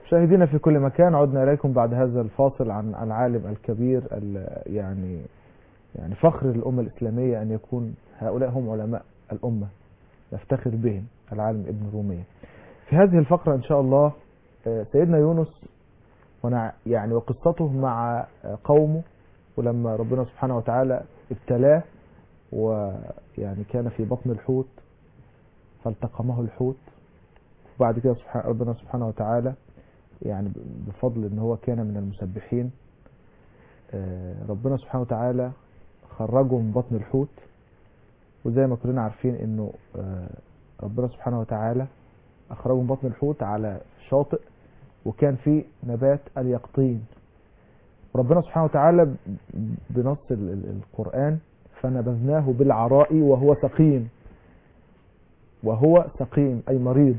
مشاهدينا في كل مكان عدنا إليكم بعد هذا الفاصل عن العالم الكبير ال- يعني يعني فخر الأمة الإسلامية أن يكون هؤلاء هم علماء الأمة نفتخر بهم العالم ابن رومية في هذه الفقرة إن شاء الله آه، سيدنا يونس ونع يعني وقصته مع آه، قومه ولما ربنا سبحانه وتعالى ابتلاه ويعني كان في بطن الحوت فالتقمه الحوت وبعد كده سبحان ربنا سبحانه وتعالى يعني بفضل ان هو كان من المسبحين آه، ربنا سبحانه وتعالى خرجه من بطن الحوت وزي ما كلنا عارفين انه آه، ربنا سبحانه وتعالى اخرجه من بطن الحوت على شاطئ وكان فيه نبات اليقطين ربنا سبحانه وتعالى ب- بنص ال- ال- القرآن فنبذناه بالعراء وهو سقيم وهو سقيم أي مريض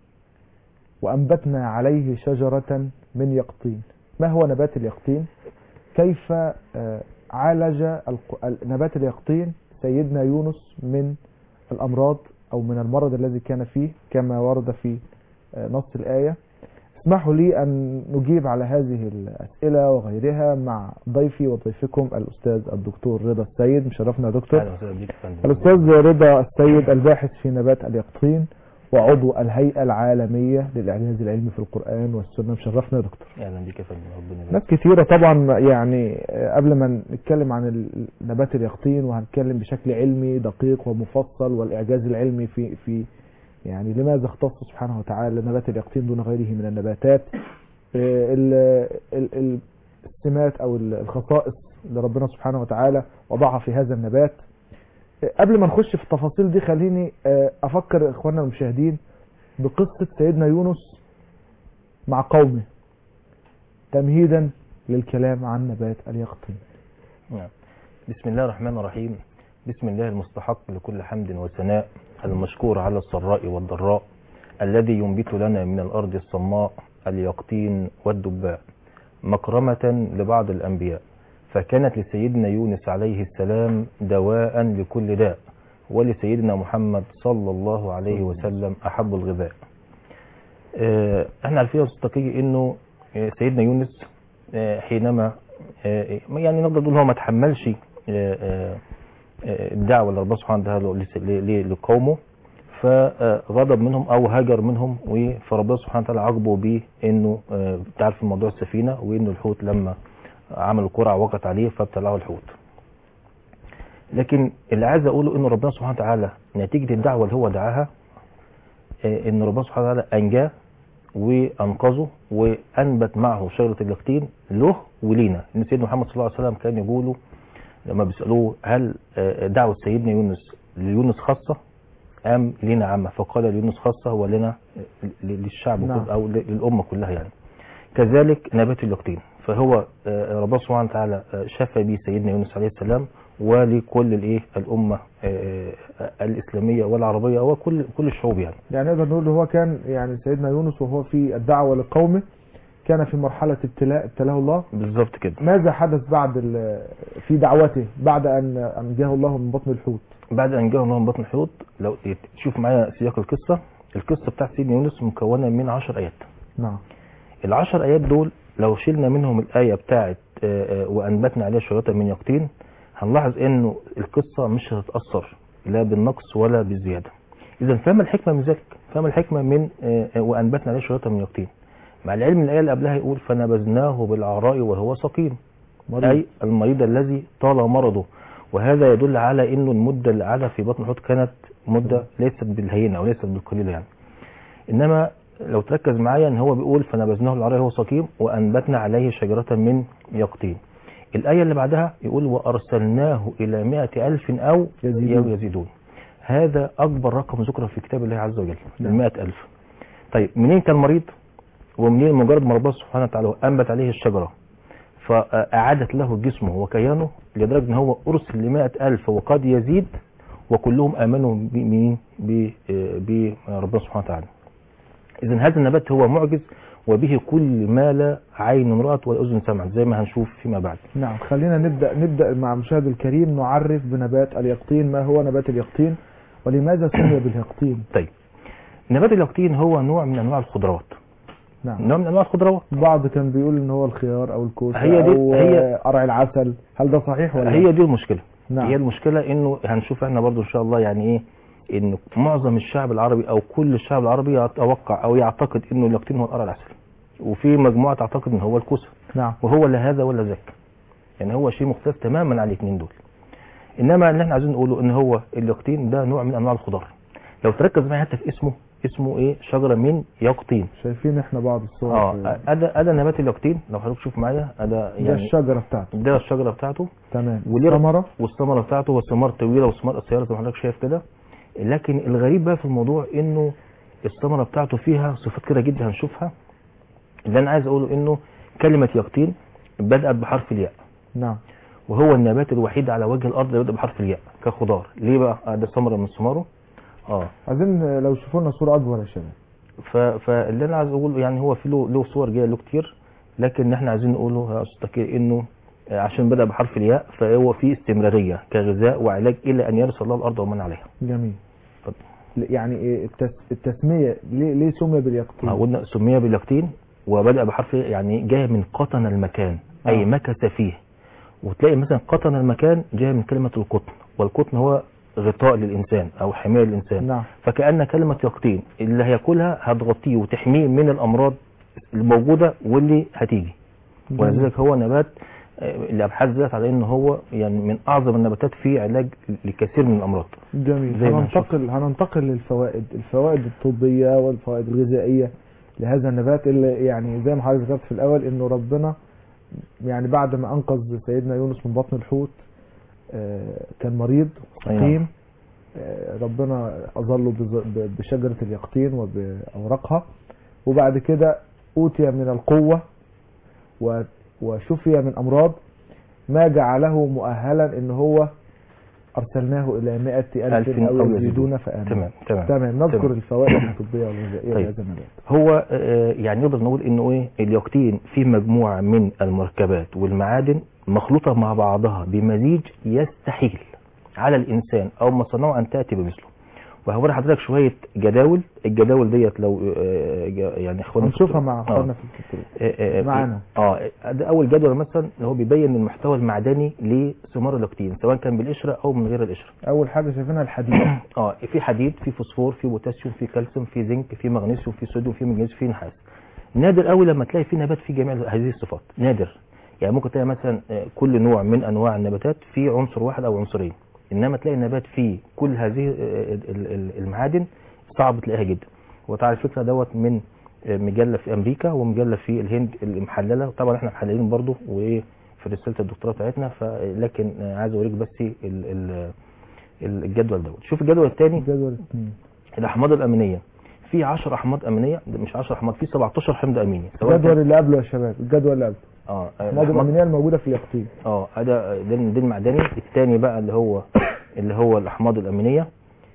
وأنبتنا عليه شجرة من يقطين ما هو نبات اليقطين كيف آه، عالج الق- ال- نبات اليقطين سيدنا يونس من الأمراض أو من المرض الذي كان فيه كما ورد في آه، نص الآية اسمحوا لي أن نجيب على هذه الأسئلة وغيرها مع ضيفي وضيفكم الأستاذ الدكتور رضا السيد مشرفنا يا دكتور اهلا وسهلا بيك يا فندم الأستاذ رضا السيد الباحث في نبات اليقطين وعضو الهيئة العالمية للإعجاز العلمي في القرآن والسنة مشرفنا يا دكتور اهلا بيك يا فندم ربنا يبارك ناس كثيرة طبعا يعني آه، قبل ما نتكلم عن ال- نبات اليقطين وهنتكلم بشكل علمي دقيق ومفصل والإعجاز العلمي في في يعني لماذا اختص سبحانه وتعالى نبات اليقطين دون غيره من النباتات آه، ال- ال- ال- السمات أو ال- الخصائص اللي ربنا سبحانه وتعالى وضعها في هذا النبات آه، قبل ما نخش في التفاصيل دي خليني آه، أفكر إخواننا المشاهدين بقصة سيدنا يونس مع قومه تمهيدا للكلام عن نبات اليقطين نعم. بسم الله الرحمن الرحيم بسم الله المستحق لكل حمد وثناء المشكور على السراء والضراء الذي ينبت لنا من الأرض الصماء اليقطين والدباء مكرمة لبعض الأنبياء فكانت لسيدنا يونس عليه السلام دواء لكل داء ولسيدنا محمد صلى الله عليه وسلم أحب الغذاء آه، احنا عارفين يا أستاذ تقي انه آه، سيدنا يونس آه، حينما آه، يعني نقدر نقول هو ما تحملش آه، آه، آه، الدعوه اللي ربنا سبحانه وتعالى لس- ل- ل- لقومه فغضب منهم او هجر منهم و- فربنا سبحانه وتعالى عاقبه بانه آه، تعرف موضوع السفينه وانه الحوت لما عمل القرعه وقت عليه فابتلعه الحوت. لكن اللي عايز اقوله انه ربنا سبحانه وتعالى نتيجه الدعوه اللي هو دعاها آه، ان ربنا سبحانه وتعالى انجاه وانقذه وانبت معه شجره اليقطين له ولينا ان سيدنا محمد صلى الله عليه وسلم كان يقولوا لما بيسالوه هل آه، دعوه سيدنا يونس ليونس خاصه ام لنا عامه فقال ليونس خاصه ولنا آه، ل- للشعب نعم. كله او ل- للامه كلها يعني كذلك نبات اليقطين فهو آه، ربنا سبحانه وتعالى آه، شفى به سيدنا يونس عليه السلام ولكل الايه الامه آه، آه، الاسلاميه والعربيه وكل كل الشعوب يعني يعني نقدر نقول هو كان يعني سيدنا يونس وهو في الدعوة لقومه كان في مرحلة ابتلاء ابتلاه الله بالظبط كده ماذا حدث بعد ال- في دعوته بعد أن أنجاه الله من بطن الحوت بعد ان جاءهم من بطن الحوت لو تشوف معايا سياق القصه القصه بتاعت سيدنا يونس مكونه من 10 ايات نعم العشر ايات دول لو شلنا منهم الايه بتاعت آه، آه، وانبتنا عليها شجره من يقطين هنلاحظ انه القصه مش هتتاثر لا بالنقص ولا بالزياده اذا فما الحكمه من ذلك فما الحكمه من آه، آه، وانبتنا عليها شجره من يقطين مع العلم من الايه اللي قبلها يقول فنبذناه بالعراء وهو سقيم مريض. أي المريض الذي طال مرضه وهذا يدل على انه المده اللي قعدها في بطن الحوت كانت مده ليست بالهينه او ليست بالقليله يعني انما لو تركز معايا ان هو بيقول فنبذناه العراء وهو سقيم وانبتنا عليه شجره من يقطين الايه اللي بعدها يقول وارسلناه الى مائة الف او يزيدون. يزيدون هذا اكبر رقم ذكر في كتاب الله عز وجل نعم. المائة الف طيب منين كان مريض ومنين مجرد ما ربنا سبحانه وتعالى انبت عليه الشجره فأعادت له جسمه وكيانه لدرجة أن هو أرسل لمائة ألف وقد يزيد وكلهم آمنوا بمين بربنا سبحانه وتعالى إذا هذا النبات هو معجز وبه كل ما لا عين رأت ولا أذن سمعت زي ما هنشوف فيما بعد نعم خلينا نبدأ نبدأ مع المشاهد الكريم نعرف بنبات اليقطين ما هو نبات اليقطين ولماذا سمي باليقطين طيب نبات اليقطين هو نوع من أنواع الخضروات نعم نوع من انواع الخضروات بعض كان بيقول ان هو الخيار او الكوسه هي دي- او هي- قرع العسل هل ده صحيح ولا هي دي المشكله نعم هي المشكله انه هنشوف احنا برضو ان شاء الله يعني ايه ان معظم الشعب العربي او كل الشعب العربي يتوقع او يعتقد انه اليقطين هو القرع العسل وفي مجموعه تعتقد ان هو الكوسه نعم وهو لا هذا ولا ذاك يعني هو شيء مختلف تماما عن الاثنين دول انما اللي احنا عايزين نقوله ان هو اليقطين ده نوع من انواع الخضار لو تركز معايا حتى في اسمه اسمه ايه شجره من يقطين شايفين احنا بعض الصور اه في- ادا ادا نبات اليقطين لو حضرتك تشوف معايا ادا ده يعني الشجره بتاعته ده الشجره بتاعته تمام وليه ثمره والثمره بتاعته هو ثمار طويله وثمار قصيره زي ما حضرتك شايف كده لكن الغريب بقى في الموضوع انه الثمره بتاعته فيها صفات كده جدا هنشوفها اللي انا عايز اقوله انه كلمه يقطين بدات بحرف الياء نعم وهو النبات الوحيد على وجه الارض اللي بيبدا بحرف الياء كخضار ليه بقى آه ده ثمره من ثماره اه عايزين لو شوفوا لنا صوره اكبر يا شباب ف... فاللي انا عايز اقوله يعني هو في له له صور جايه له كتير لكن احنا عايزين نقوله يا استاذ تكي انه آه، عشان بدا بحرف الياء فهو في استمراريه كغذاء وعلاج الى ان يرث الله الارض ومن عليها جميل اتفضل. يعني إيه التس... التسميه ليه ليه سمي باليقطين ما قلنا سمي باليقطين وبدا بحرف يعني جايه من قطن المكان اي آه. مكث فيه وتلاقي مثلا قطن المكان جايه من كلمه القطن والقطن هو غطاء للانسان او حمايه للانسان نعم فكأن كلمة يقطين اللي هياكلها هتغطيه وتحميه من الأمراض الموجودة واللي هتيجي جميل. ولذلك هو نبات آه، الأبحاث ذات على إنه هو يعني من أعظم النباتات في علاج لكثير من الأمراض جميل زي ما هننتقل هننتقل للفوائد الفوائد الطبيه والفوائد الغذائيه لهذا النبات اللي يعني زي ما حضرتك ذكرت في الاول انه ربنا يعني بعد ما انقذ سيدنا يونس من بطن الحوت آه، كان مريض أي سقيم نعم. آه، ربنا اظله بز- ب- بشجره اليقطين وباوراقها وبعد كده اوتي من القوه و- وشفي من امراض ما جعله مؤهلا ان هو ارسلناه الى مائة الف ألف او أو يزيدون يزيدون. فامنوا تمام تمام تمام نذكر تمام. الفوائد الطبيه والغذائيه طيب. لهذا النبات هو آه، يعني نقدر نقول إنه إيه اليقطين فيه مجموعة من المركبات والمعادن مخلوطة مع بعضها بمزيج يستحيل على الإنسان أو مصنعه أن تأتي بمثله وهوري حضرتك شوية جداول الجداول ديت لو آه، جا- يعني اخواننا هنشوفها مع آه. اخواننا في الكتاب آه، آه، معانا. اه ده اول جدول مثلا اللي هو بيبين المحتوى المعدني لثمار اللاكتين سواء كان بالقشره او من غير القشره اول حاجه شايفينها الحديد اه في حديد في فوسفور في بوتاسيوم في كالسيوم في زنك في مغنيسيوم في صوديوم في منجنيز في نحاس نادر قوي لما تلاقي في نبات فيه جميع هذه الصفات نادر يعني ممكن تلاقي مثلا آه، كل نوع من انواع النباتات فيه عنصر واحد او عنصرين انما تلاقي نبات فيه كل هذه آه، ال- ال- المعادن صعب تلاقيها جدا وتعالى الفكره دوت من آه، مجله في امريكا ومجله في الهند المحلله طبعا احنا محللين برضو وايه في رساله الدكتوراه بتاعتنا فلكن آه، عايز اوريك بس ال- ال- ال- الجدول دوت شوف الجدول الثاني الجدول الاثنين الاحماض الامينيه في 10 احماض امينيه مش 10 احماض في 17 حمض اميني سواء الجدول كان- اللي قبله يا شباب الجدول اللي قبله اه المواد الأحماض- الامينيه الموجوده في اليقطين اه ده ده ده المعدني الثاني بقى اللي هو اللي هو الاحماض الامينيه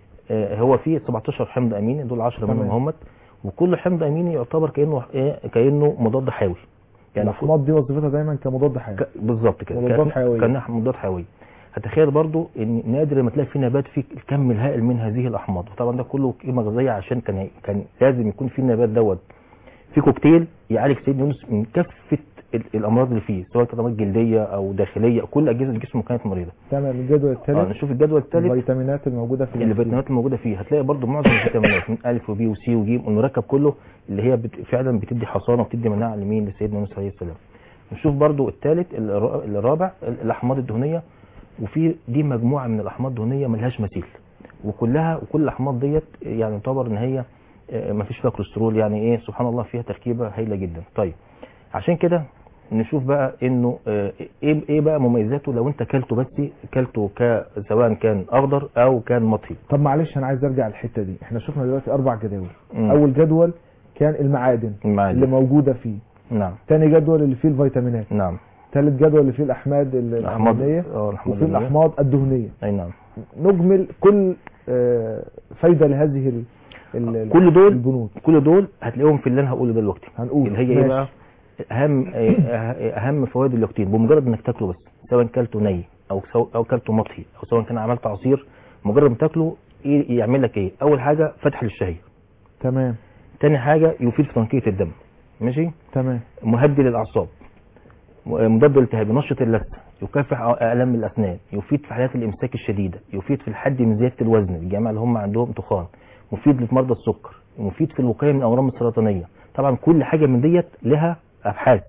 آه هو فيه 17 حمض اميني دول 10 منهم تمام. همت وكل حمض اميني يعتبر كانه ايه كانه مضاد حيوي يعني الاحماض دي وظيفتها دايما كمضاد حيوي ك- بالظبط كده مضادات كأن- حيوية. كانها مضادات حيويه هتخيل برضو ان نادر لما تلاقي في نبات فيه الكم الهائل من هذه الاحماض وطبعا ده كله قيمه غذائيه عشان كان كان لازم يكون في النبات دوت في كوكتيل يعالج سيدنا يونس من كافه ال- الامراض اللي فيه سواء كانت امراض جلديه او داخليه كل اجهزه الجسم كانت مريضه تمام الجدول اه الثالث نشوف الجدول الثالث الفيتامينات الموجوده في اليقطين الفيتامينات الموجوده فيه هتلاقي برضو معظم الفيتامينات من الف وبي وسي وجيم والمركب كله اللي هي بت... فعلا بتدي حصانه وبتدي مناعه لمين لسيدنا يونس عليه السلام نشوف برضو الثالث الر- الرابع ال- الاحماض الدهنيه وفي دي مجموعه من الاحماض الدهنيه ملهاش مثيل وكلها وكل الاحماض ديت يعني يعتبر ان هي ما فيش فيها كوليسترول يعني ايه سبحان الله فيها تركيبه هايله جدا طيب عشان كده نشوف بقى انه آه، ايه ايه بقى مميزاته لو انت كلته بس كلته ك سواء كان اخضر او كان مطهي طب معلش انا عايز ارجع الحته دي احنا شفنا دلوقتي اربع جداول مم. اول جدول كان المعادن المعادن. اللي موجوده فيه نعم ثاني جدول اللي فيه الفيتامينات نعم ثالث جدول اللي فيه الاحماد ال- الاحماض الامينيه اه الاحماض وفيه الدهنية. الاحماض الدهنيه اي نعم نجمل كل آه، فايده لهذه ال- ال- كل دول البنود كل دول هتلاقيهم في اللي انا هقوله دلوقتي هنقول اللي هي ايه ماشي. بقى اهم آه، اهم فوائد اللاكتين بمجرد انك تاكله بس سواء كلته ني او سو او كلته مطهي او سواء كان عملت عصير مجرد ما تاكله إيه يعمل لك ايه اول حاجه فتح للشهيه تمام تاني حاجه يفيد في تنقيه الدم ماشي تمام مهدي للاعصاب م- مضاد للالتهاب ينشط اللثه يكافح الام الاسنان يفيد في حالات الامساك الشديده يفيد في الحد من زياده الوزن الجماعه اللي هم عندهم تخان مفيد لمرضى السكر مفيد في الوقايه من الاورام السرطانيه طبعا كل حاجه من ديت لها ابحاث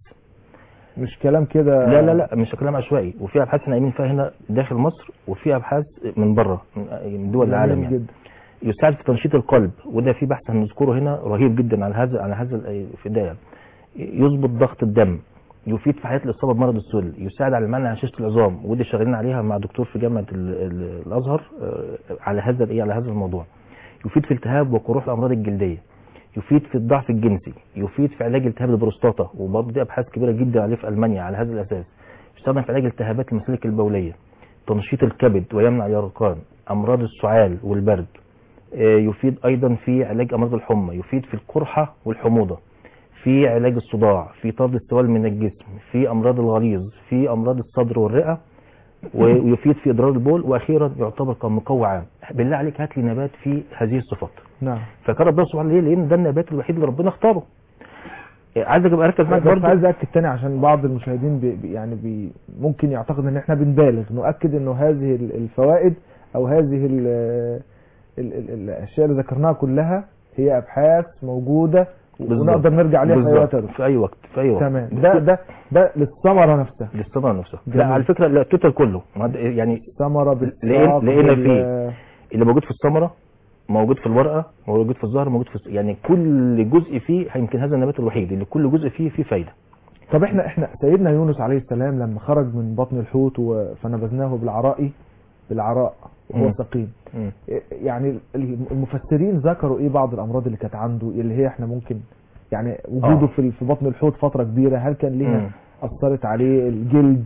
مش كلام كده لا لا لا مش كلام عشوائي وفي ابحاث احنا قايمين فيها هنا داخل مصر وفي ابحاث من بره من من دول العالم جميل يعني جدا يساعد في تنشيط القلب وده في بحث هنذكره هنا رهيب جدا على هذا على هذا ال- في ده يعني. يظبط ضغط الدم يفيد في حالات الاصابه بمرض السل يساعد على المنع هشاشه العظام ودي شغالين عليها مع دكتور في جامعه ال- ال- الازهر آه، على هذا الايه على هذا الموضوع يفيد في التهاب وقروح الامراض الجلديه يفيد في الضعف الجنسي يفيد في علاج التهاب البروستاتا وبرضه دي ابحاث كبيره جدا عليه في المانيا على هذا الاساس يستخدم في علاج التهابات المسالك البوليه تنشيط الكبد ويمنع اليرقان امراض السعال والبرد آه، يفيد ايضا في علاج امراض الحمى يفيد في القرحه والحموضه في علاج الصداع في طرد السوال من الجسم في امراض الغليظ في امراض الصدر والرئه ويفيد في اضرار البول واخيرا يعتبر كمقوى عام بالله عليك هات لي نبات فيه هذه الصفات نعم فكان ربنا سبحانه ليه لان ده النبات الوحيد اللي ربنا اختاره آه، عايزك ابقى اركز معاك بس برضه عايز اكد تاني عشان بعض المشاهدين بي بي- يعني بي ممكن يعتقد ان احنا بنبالغ نؤكد انه هذه ال- الفوائد او هذه ال ال ال الاشياء اللي ذكرناها كلها هي ابحاث موجوده بالظبط. ونقدر نرجع عليها في اي وقت بالظبط. في اي وقت في اي وقت تمام ده ده ده للثمره نفسها للصدى نفسها لا جميل. على فكره لا التوتال كله ما ده- يعني ثمره لقينا- بالساق لقينا بال- فيه. اللي موجود في الثمره موجود في الورقه موجود في الزهر موجود في الس- يعني كل جزء فيه يمكن هذا النبات الوحيد اللي كل جزء فيه فيه فايده طب احنا احنا سيدنا يونس عليه السلام لما خرج من بطن الحوت و- فنبذناه بالعراء بالعراء وهو مم. سقيم مم. يعني المفسرين ذكروا ايه بعض الامراض اللي كانت عنده اللي هي احنا ممكن يعني وجوده آه. في في بطن الحوت فتره كبيره هل كان مم. ليها اثرت عليه الجلد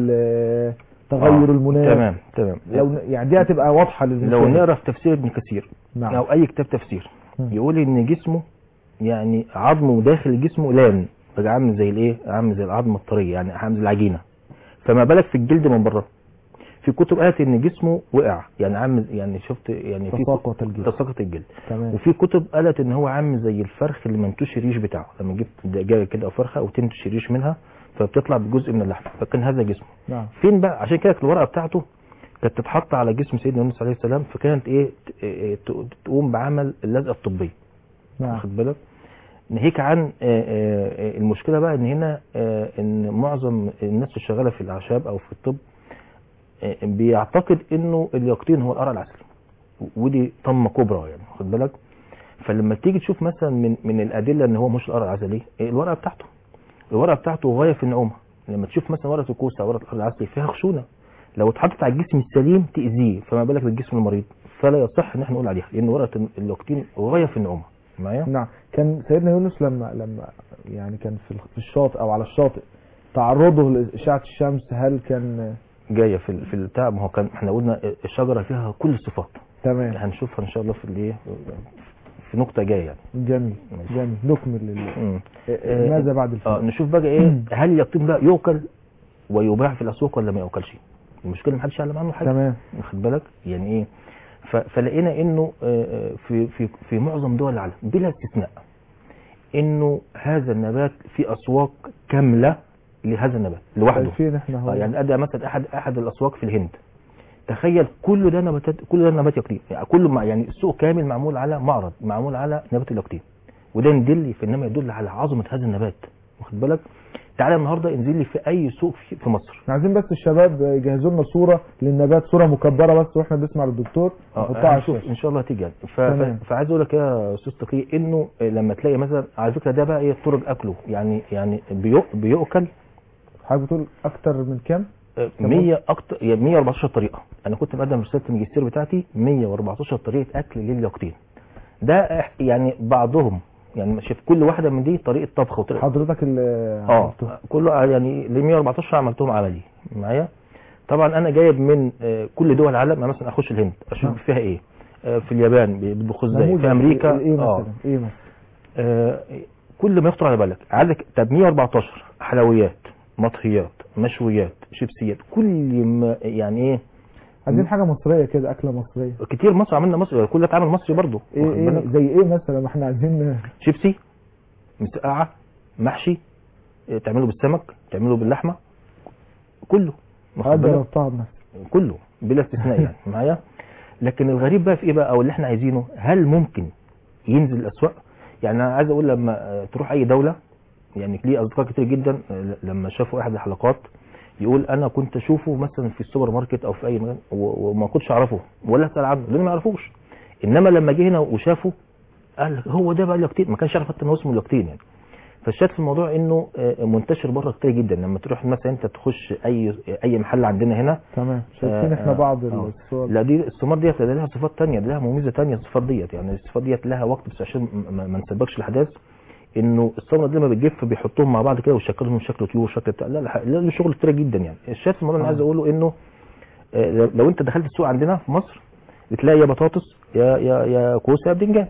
ال- تغير آه، المناخ تمام تمام لو ن- يعني دي هتبقى واضحه لو للمشاهد نقرا في تفسير ابن كثير نعم او اي كتاب تفسير مم. يقول ان جسمه يعني عظمه داخل جسمه لان بقى عامل زي الايه عامل زي العظمه الطريه يعني عامل زي العجينه فما بالك في الجلد من بره في كتب قالت ان جسمه وقع يعني عامل يعني شفت يعني في تساقط الجلد تساقط الجلد تمام وفي كتب قالت ان هو عامل زي الفرخ اللي منتوش الريش بتاعه لما تجيب دجاجه كده او فرخه وتنتش الريش منها فبتطلع بجزء من اللحم فكان هذا جسمه نعم فين بقى عشان كده الورقه بتاعته كانت تتحط على جسم سيدنا يونس عليه السلام فكانت ايه ت- إيه ت- تقوم بعمل اللزقه الطبيه نعم واخد بالك ناهيك عن آه، آه، المشكله بقى ان هنا آه، ان معظم الناس اللي شغاله في الاعشاب او في الطب آه، بيعتقد انه اليقطين هو القرع العسلي ودي طمه كبرى يعني واخد بالك فلما تيجي تشوف مثلا من من الادله ان هو مش القرع العسلي إيه الورقه بتاعته الورقه بتاعته غايه في النعومه لما تشوف مثلا ورقه الكوسه او ورقه القرع العسلي فيها خشونه لو اتحطت على الجسم السليم تاذيه فما بالك بالجسم المريض فلا يصح ان احنا نقول عليها لان ورقه اليقطين غايه في النعومه معايا نعم كان سيدنا يونس لما لما يعني كان في ال- في الشاطئ او على الشاطئ تعرضه لاشعه الشمس هل كان جايه في ال- في البتاع ما هو كان احنا قلنا الشجره فيها كل الصفات تمام هنشوفها ان شاء الله في الايه في نقطه جايه يعني جميل ماشي. جميل نكمل ال- مم. آه، ماذا بعد اه الفيلم نشوف بقى ايه هل اليقطين ده يؤكل ويباع في الاسواق ولا ما يؤكلش المشكله محدش يعلم عنه حاجه تمام واخد بالك يعني ايه ف- فلقينا انه آه، آه، في في في معظم دول العالم بلا استثناء انه هذا النبات في اسواق كامله لهذا النبات لوحده شايفين احنا هو آه، يعني ادى مثلا احد احد الاسواق في الهند تخيل كل ده نباتات كل ده نبات يقطين يعني كله مع يعني السوق كامل معمول على معرض معمول على نبات اليقطين وده يدل في انما يدل على عظمه هذا النبات واخد بالك تعالى النهارده انزل لي في اي سوق في, في مصر احنا عايزين بس الشباب يجهزوا لنا صوره للنبات صوره مكبره بس واحنا بنسمع للدكتور نحطها على هنشوف الشاشه ان شاء الله هتيجي يعني ف... تمام. ف... فعايز اقول لك يا استاذ تقي انه لما تلاقي مثلا على فكره ده بقى ايه طرق اكله يعني يعني بيؤ... بيؤكل حضرتك بتقول اكتر من كام 100 اكتر يعني 114 طريقه انا كنت مقدم رساله الماجستير بتاعتي 114 طريقه اكل لليقطين ده إح- يعني بعضهم يعني شوف كل واحده من دي طريقه طبخ وطريقه حضرتك اللي اه عملته. كله يعني ال 114 عملتهم عملي معايا طبعا انا جايب من آه، كل دول العالم يعني مثلا اخش الهند نعم. اشوف فيها ايه آه، في اليابان بيطبخوا ازاي نموذج في امريكا ايه اه مثلا ايه مثلا آه، كل ما يخطر على بالك عندك طب 114 حلويات مطهيات مشويات شيبسيات كل ما يعني ايه عايزين حاجه مصريه كده اكله مصريه كتير مصر عملنا مصري كل ده اتعمل مصري برضه ايه واخد ايه بالك؟ زي ايه مثلا ما احنا عايزين شيبسي مسقعه محشي آه، تعمله بالسمك تعمله باللحمه كله واخد قد بالك؟ جربتها بنفسي كله بلا استثناء يعني معايا لكن الغريب بقى في ايه بقى او اللي احنا عايزينه هل ممكن ينزل الاسواق يعني انا عايز اقول لما آه، تروح اي دوله يعني ليه اصدقاء كتير جدا آه، لما شافوا احد الحلقات يقول انا كنت اشوفه مثلا في السوبر ماركت او في اي مكان و- وما كنتش اعرفه ولا اسال عنه لان ما يعرفوش انما لما جه هنا وشافه قال لك هو ده بقى اليقطين ما كانش يعرف حتى ان هو اسمه اليقطين يعني فالشاهد في الموضوع انه آه، منتشر بره كتير جدا لما تروح مثلا انت تخش اي اي محل عندنا هنا تمام شايفين آه، احنا آه، بعض آه. الصور لا دي الثمار ديت لها صفات تانية لها مميزة تانية الصفات ديت يعني الصفات ديت لها وقت بس عشان م- ما ما نسبقش الاحداث انه الثمره دي لما بتجف بيحطوهم مع بعض كده ويشكلهم شكل طيور شكل بتاع لا لا لا له شغل كتير جدا يعني الشاهد في الموضوع اللي آه. عايز اقوله انه آه، لو انت دخلت السوق عندنا في مصر بتلاقي يا بطاطس يا يا يا كوسه يا بدنجان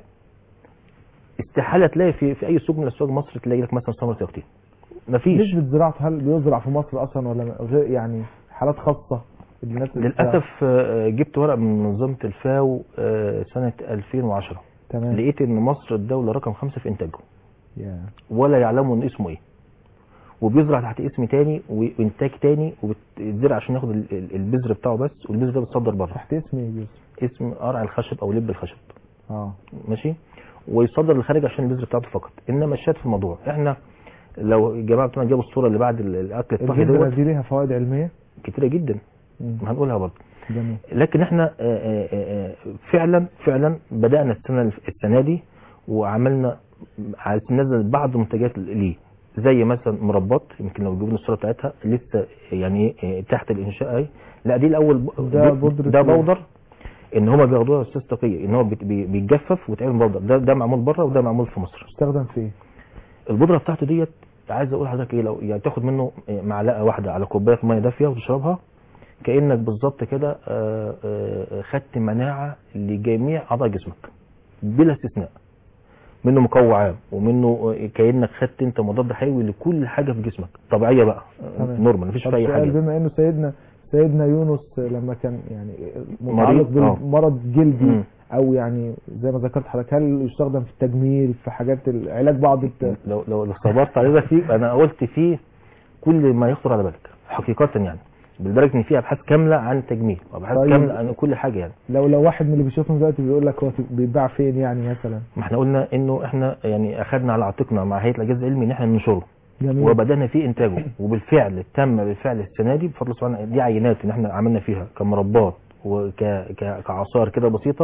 استحاله تلاقي في في اي سوق من اسواق مصر تلاقي لك مثلا ثمره يقطين مفيش نسبة زراعته هل بيزرع في مصر اصلا ولا غير يعني حالات خاصة الناس اللي بتزرع؟ للاسف آه، جبت ورق من منظمه الفاو آه، سنه 2010 تمام لقيت ان مصر الدوله رقم خمسة في انتاجه يا. ولا يعلموا ان اسمه ايه وبيزرع تحت اسم تاني وانتاج تاني وبيتزرع عشان ياخد ال- ال- البذر بتاعه بس والبذر ده بيتصدر بره تحت اسمي يا يوسف اسم قرع الخشب او لب الخشب اه ماشي ويصدر للخارج عشان البذر بتاعته فقط انما الشات في الموضوع احنا لو الجماعه بتوعنا جابوا الصوره اللي بعد ال- الاكل الطهي الجبنة دوت دي ليها فوائد علمية كتيره جدا مم. هنقولها برضه جميل لكن احنا آه، آه، آه، فعلا فعلا بدانا السنه السنه دي وعملنا عايزين ننزل بعض المنتجات ليه زي مثلا مربات يمكن لو جبنا الصوره بتاعتها لسه يعني إيه تحت الانشاء اهي لا دي الاول ب- ده ب- بودرة ده إيه؟ بودر ان هما بياخدوها استاذ تقيه ان هو بيت- بي- بيتجفف ويتعمل بودر ده ده معمول بره وده معمول في مصر استخدم في ايه؟ البودره بتاعته ديت عايز اقول لحضرتك ايه لو يعني تاخد منه إيه، معلقه واحده على كوبايه ميه دافيه وتشربها كانك بالظبط كده آه، آه، خدت مناعه لجميع اعضاء جسمك بلا استثناء منه مقوي عام ومنه آه، كانك خدت انت مضاد حيوي لكل حاجه في جسمك طبيعيه بقى آه، تمام. نورمال مفيش طب في اي سؤال حاجه بما انه سيدنا سيدنا يونس لما كان يعني مريض، متعلق آه. بالمرض جلدي مم. او يعني زي ما ذكرت حضرتك هل يستخدم في التجميل في حاجات علاج بعض الت... لو لو لو صبرت على ده فيه انا قلت فيه كل ما يخطر على بالك حقيقه يعني لدرجه ان في ابحاث كامله عن التجميل وابحاث طيب. كامله عن كل حاجه يعني لو لو واحد من اللي بيشوفنا دلوقتي بيقول لك هو بيتباع فين يعني مثلا ما احنا قلنا انه احنا يعني اخذنا على عاتقنا مع هيئه الاعجاز العلمي ان احنا ننشره جميل وبدانا في انتاجه وبالفعل تم بالفعل السنه دي بفضل سبحانه دي عينات ان احنا عملنا فيها كمربات وكعصائر كده بسيطه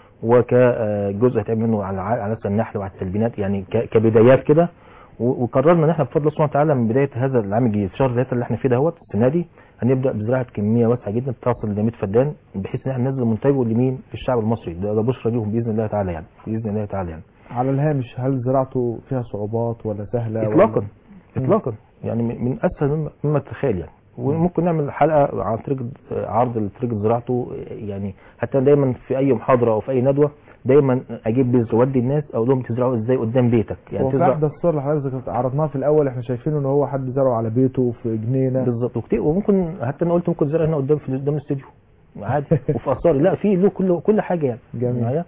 وكجزء هيتعمل منه على على نفس النحل وعلى التلبينات يعني ك- كبدايات كده و- وقررنا ان احنا بفضل الله سبحانه وتعالى من بدايه هذا العام الجديد في شهر ثلاثه اللي احنا فيه دهوت السنه دي هنبدا بزراعه كميه واسعه جدا تصل ل 100 فدان بحيث ان احنا ننزل منتجه لمين؟ للشعب المصري ده, ده بشرى ليهم باذن الله تعالى يعني باذن الله تعالى يعني على الهامش هل زراعته فيها صعوبات ولا سهله ولا- اطلاقا مم. اطلاقا يعني من من اسهل مما- مما تتخيل يعني وممكن نعمل حلقه عن طريقه عرض لطريقه زراعته يعني حتى دايما في اي محاضره او في اي ندوه دايما اجيب بذر وادي الناس اقول لهم تزرعوا ازاي قدام بيتك يعني هو في تزرع احدى الصور اللي حضرتك ذكرت- عرضناها في الاول احنا شايفينه ان هو حد زرعه على بيته في جنينه بالظبط وكتير وممكن حتى انا قلت ممكن تزرع هنا قدام في قدام الاستوديو عادي وفي اثار لا في له كل كل حاجه يعني جميل. معايا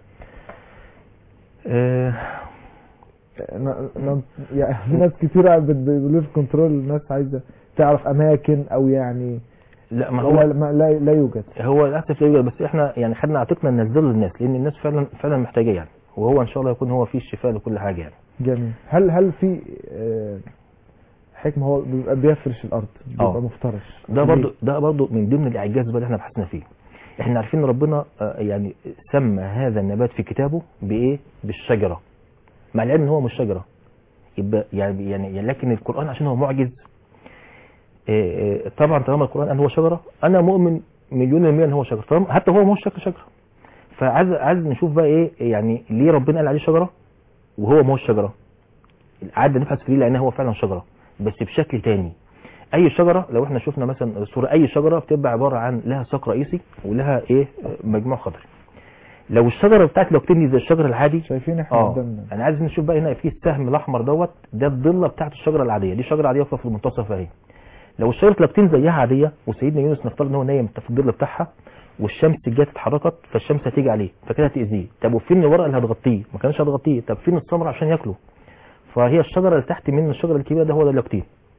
آه ن- ن- يعني في ناس كتير بيقولوا في كنترول الناس عايزه تعرف اماكن او يعني لا ما ولا هو ما لا, لا يوجد هو للاسف لا يوجد بس احنا يعني خدنا عاتقنا ننزله للناس لان الناس فعلا فعلا محتاجاه يعني وهو ان شاء الله يكون هو فيه الشفاء لكل حاجه يعني جميل هل هل في آه، حكمه هو بيبقى بيفرش الارض بيبقى آه. مفترش ده ليه؟ برضو ده برضو من ضمن الاعجاز بقى اللي احنا بحثنا فيه احنا عارفين ان ربنا آه، يعني سمى هذا النبات في كتابه بايه بالشجره مع العلم ان هو مش شجره يبقى يعني يعني لكن القران عشان هو معجز آه، آه، طبعا طالما القران قال هو شجره انا مؤمن مليون المية ان هو شجره طالما حتى هو مش شكل شجره فعايز عايز نشوف بقى ايه يعني ليه ربنا قال عليه شجره وهو ما هوش شجره قعدنا نبحث فيه لان هو فعلا شجره بس بشكل تاني اي شجره لو احنا شفنا مثلا صوره اي شجره بتبقى عباره عن لها ساق رئيسي ولها ايه مجموع خضري لو الشجره بتاعت لوكتين دي زي الشجره العادي شايفين احنا اه قدامنا انا عايز نشوف بقى هنا في السهم الاحمر دوت ده الضله بتاعت الشجره العاديه دي شجره عاديه واقفه في المنتصف اهي لو الشجره لوكتين زيها عاديه وسيدنا يونس نفترض ان هو نايم في الظل بتاعها والشمس جت اتحركت فالشمس هتيجي عليه فكده هتاذيه طب وفين الورقه اللي هتغطيه ما كانش هتغطيه طب فين الثمره عشان ياكله فهي الشجره اللي تحت من الشجره الكبيره ده هو ده اليقطين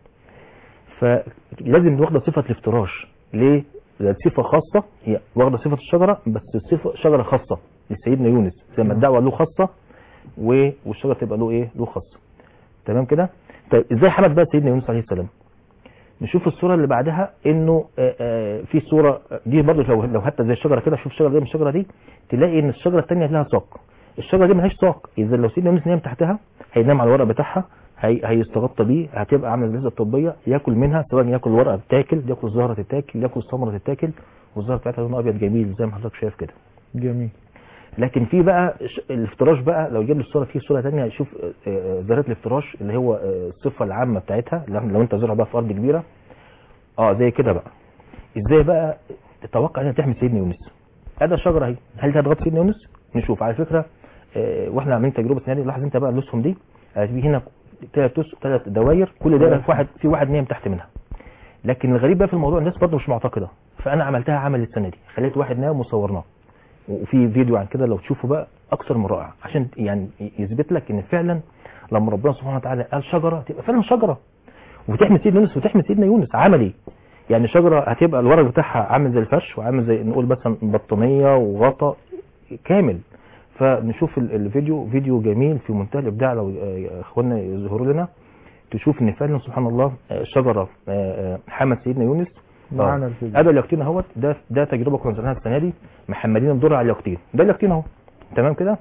فلازم واخده صفه الافتراش ليه؟ لأن صفه خاصه هي واخده صفه الشجره بس صفه شجره خاصه لسيدنا يونس زي ما الدعوه له خاصه و- والشجره تبقى له ايه؟ له خاصه تمام كده؟ طيب ازاي حمد بقى سيدنا يونس عليه السلام؟ نشوف الصوره اللي بعدها انه آه، آه، في صوره دي برضه لو لو حتى زي الشجره كده شوف الشجره دي من الشجره دي تلاقي ان الشجره الثانيه لها ساق الشجره دي ملهاش ساق اذا لو سيدنا يونس نام تحتها هينام على الورق بتاعها هي هيستغطى بيه هتبقى عامله زي الطبيه ياكل منها سواء ياكل الورقه تتاكل ياكل الزهره تتاكل ياكل الثمره تتاكل والزهره بتاعتها لونها ابيض جميل زي ما حضرتك شايف كده جميل لكن في بقى ش- الافتراش بقى لو جيب لي الصوره في صوره ثانيه شوف آه، آه، ذرات الافتراش اللي هو آه، الصفه العامه بتاعتها لو لو انت زرع بقى في ارض كبيره اه زي كده بقى ازاي بقى تتوقع انها تحمي سيدنا يونس ادي شجره اهي هل دي هتغطي سيدنا يونس نشوف على فكره آه، واحنا عاملين تجربه السنه دي لاحظ انت بقى الاسهم دي آه، في هنا ثلاث ثلاث دواير كل دايره في واحد في واحد نايم تحت منها لكن الغريب بقى في الموضوع الناس برضه مش معتقده فانا عملتها عمل السنه دي خليت واحد نايم وصورناه وفي فيديو عن كده لو تشوفه بقى اكثر من رائع عشان يعني يثبت لك ان فعلا لما ربنا سبحانه وتعالى قال شجره تبقى فعلا شجره وتحمي سيدنا يونس وتحمي سيدنا يونس عملي يعني شجره هتبقى الورق بتاعها عامل زي الفرش وعامل زي نقول مثلا بطانيه وغطا كامل فنشوف ال- الفيديو فيديو جميل في منتهى الابداع لو آه، اخواننا يظهروا لنا تشوف ان فعلا سبحان الله آه، شجره آه، آه، حمت سيدنا يونس معانا الفيديو ادي اليقطين اهوت ده ده تجربه كنا عملناها السنه دي محملين الدور على اليقطين ده اليقطين اهو تمام كده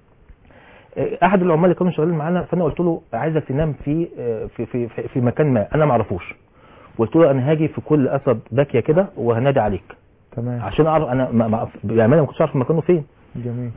آه، احد العمال اللي كانوا شغالين معانا فانا قلت له عايزك تنام في آه، في في في, في مكان ما انا ما اعرفوش قلت له انا هاجي في كل اسد باكيه كده وهنادي عليك تمام عشان اعرف انا ما- ما- بامانه ما كنتش عارف مكانه فين جميل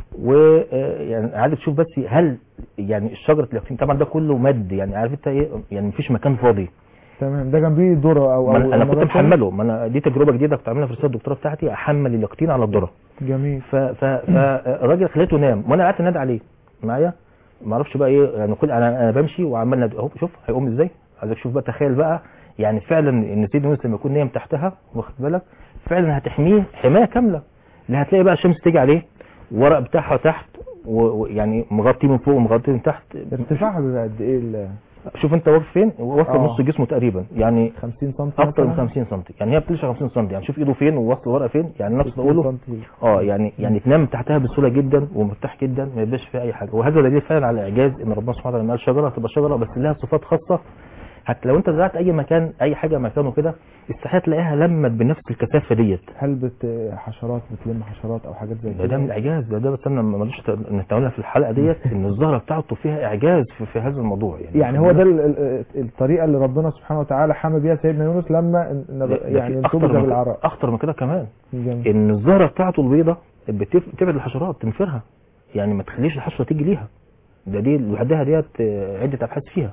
ويعني عايزك تشوف بس هل يعني شجره اليقطين طبعا ده كله مد يعني عارف انت ايه يعني مفيش مكان فاضي تمام ده جنبيه ذره او ما انا او أنا أو كنت مجال تاني؟ محمله ما انا دي تجربه جديده كنت عاملها في رساله الدكتوراه بتاعتي احمل اليقطين على الذره جميل ف- ف- فالراجل خليته نام وانا قعدت انادي عليه معايا ما اعرفش بقى ايه يعني كل انا انا بمشي وعمال نادي اهو شوف هيقوم ازاي عايزك تشوف بقى تخيل بقى يعني فعلا ان سيدنا يونس لما يكون نايم تحتها واخد بالك فعلا هتحميه حمايه كامله اللي هتلاقي بقى الشمس تيجي عليه ورق بتاعها تحت و- ويعني مغطيه من فوق ومغطيه من تحت ارتفاعها بيبقى قد ايه ال شوف انت واقف فين واصل آه. نص جسمه تقريبا يعني 50 سم اكتر من مثلاً؟ 50 سم يعني هي بتلش 50 سم يعني شوف ايده فين ووصل الورقه فين يعني نفس 60 اقوله سنتي. اه يعني يعني تنام تحتها بسهوله جدا ومرتاح جدا ما يبقاش فيها اي حاجه وهذا دليل فعلا على اعجاز ان ربنا سبحانه وتعالى لما قال شجره تبقى شجره بس لها صفات خاصه حتى لو انت زرعت اي مكان اي حاجه مكانه كده استحيل تلاقيها لمت بنفس الكثافه ديت هل بت حشرات بتلم حشرات او حاجات زي ده, ده من كده الاعجاز ده, ده بس انا مالوش نتناولها في الحلقه ديت ان الزهره بتاعته فيها اعجاز في, في هذا الموضوع يعني يعني هو ده ال- ال- الطريقه اللي ربنا سبحانه وتعالى حمى بيها سيدنا يونس لما ان- ده- ده يعني في انتبذ اخطر من بالعراء كده اخطر من كده كمان جميل ان الزهره بتاعته البيضه بتف- بتبعد الحشرات تنفرها يعني ما تخليش الحشره تيجي ليها ده دي لوحدها ديت آه، عده ابحاث فيها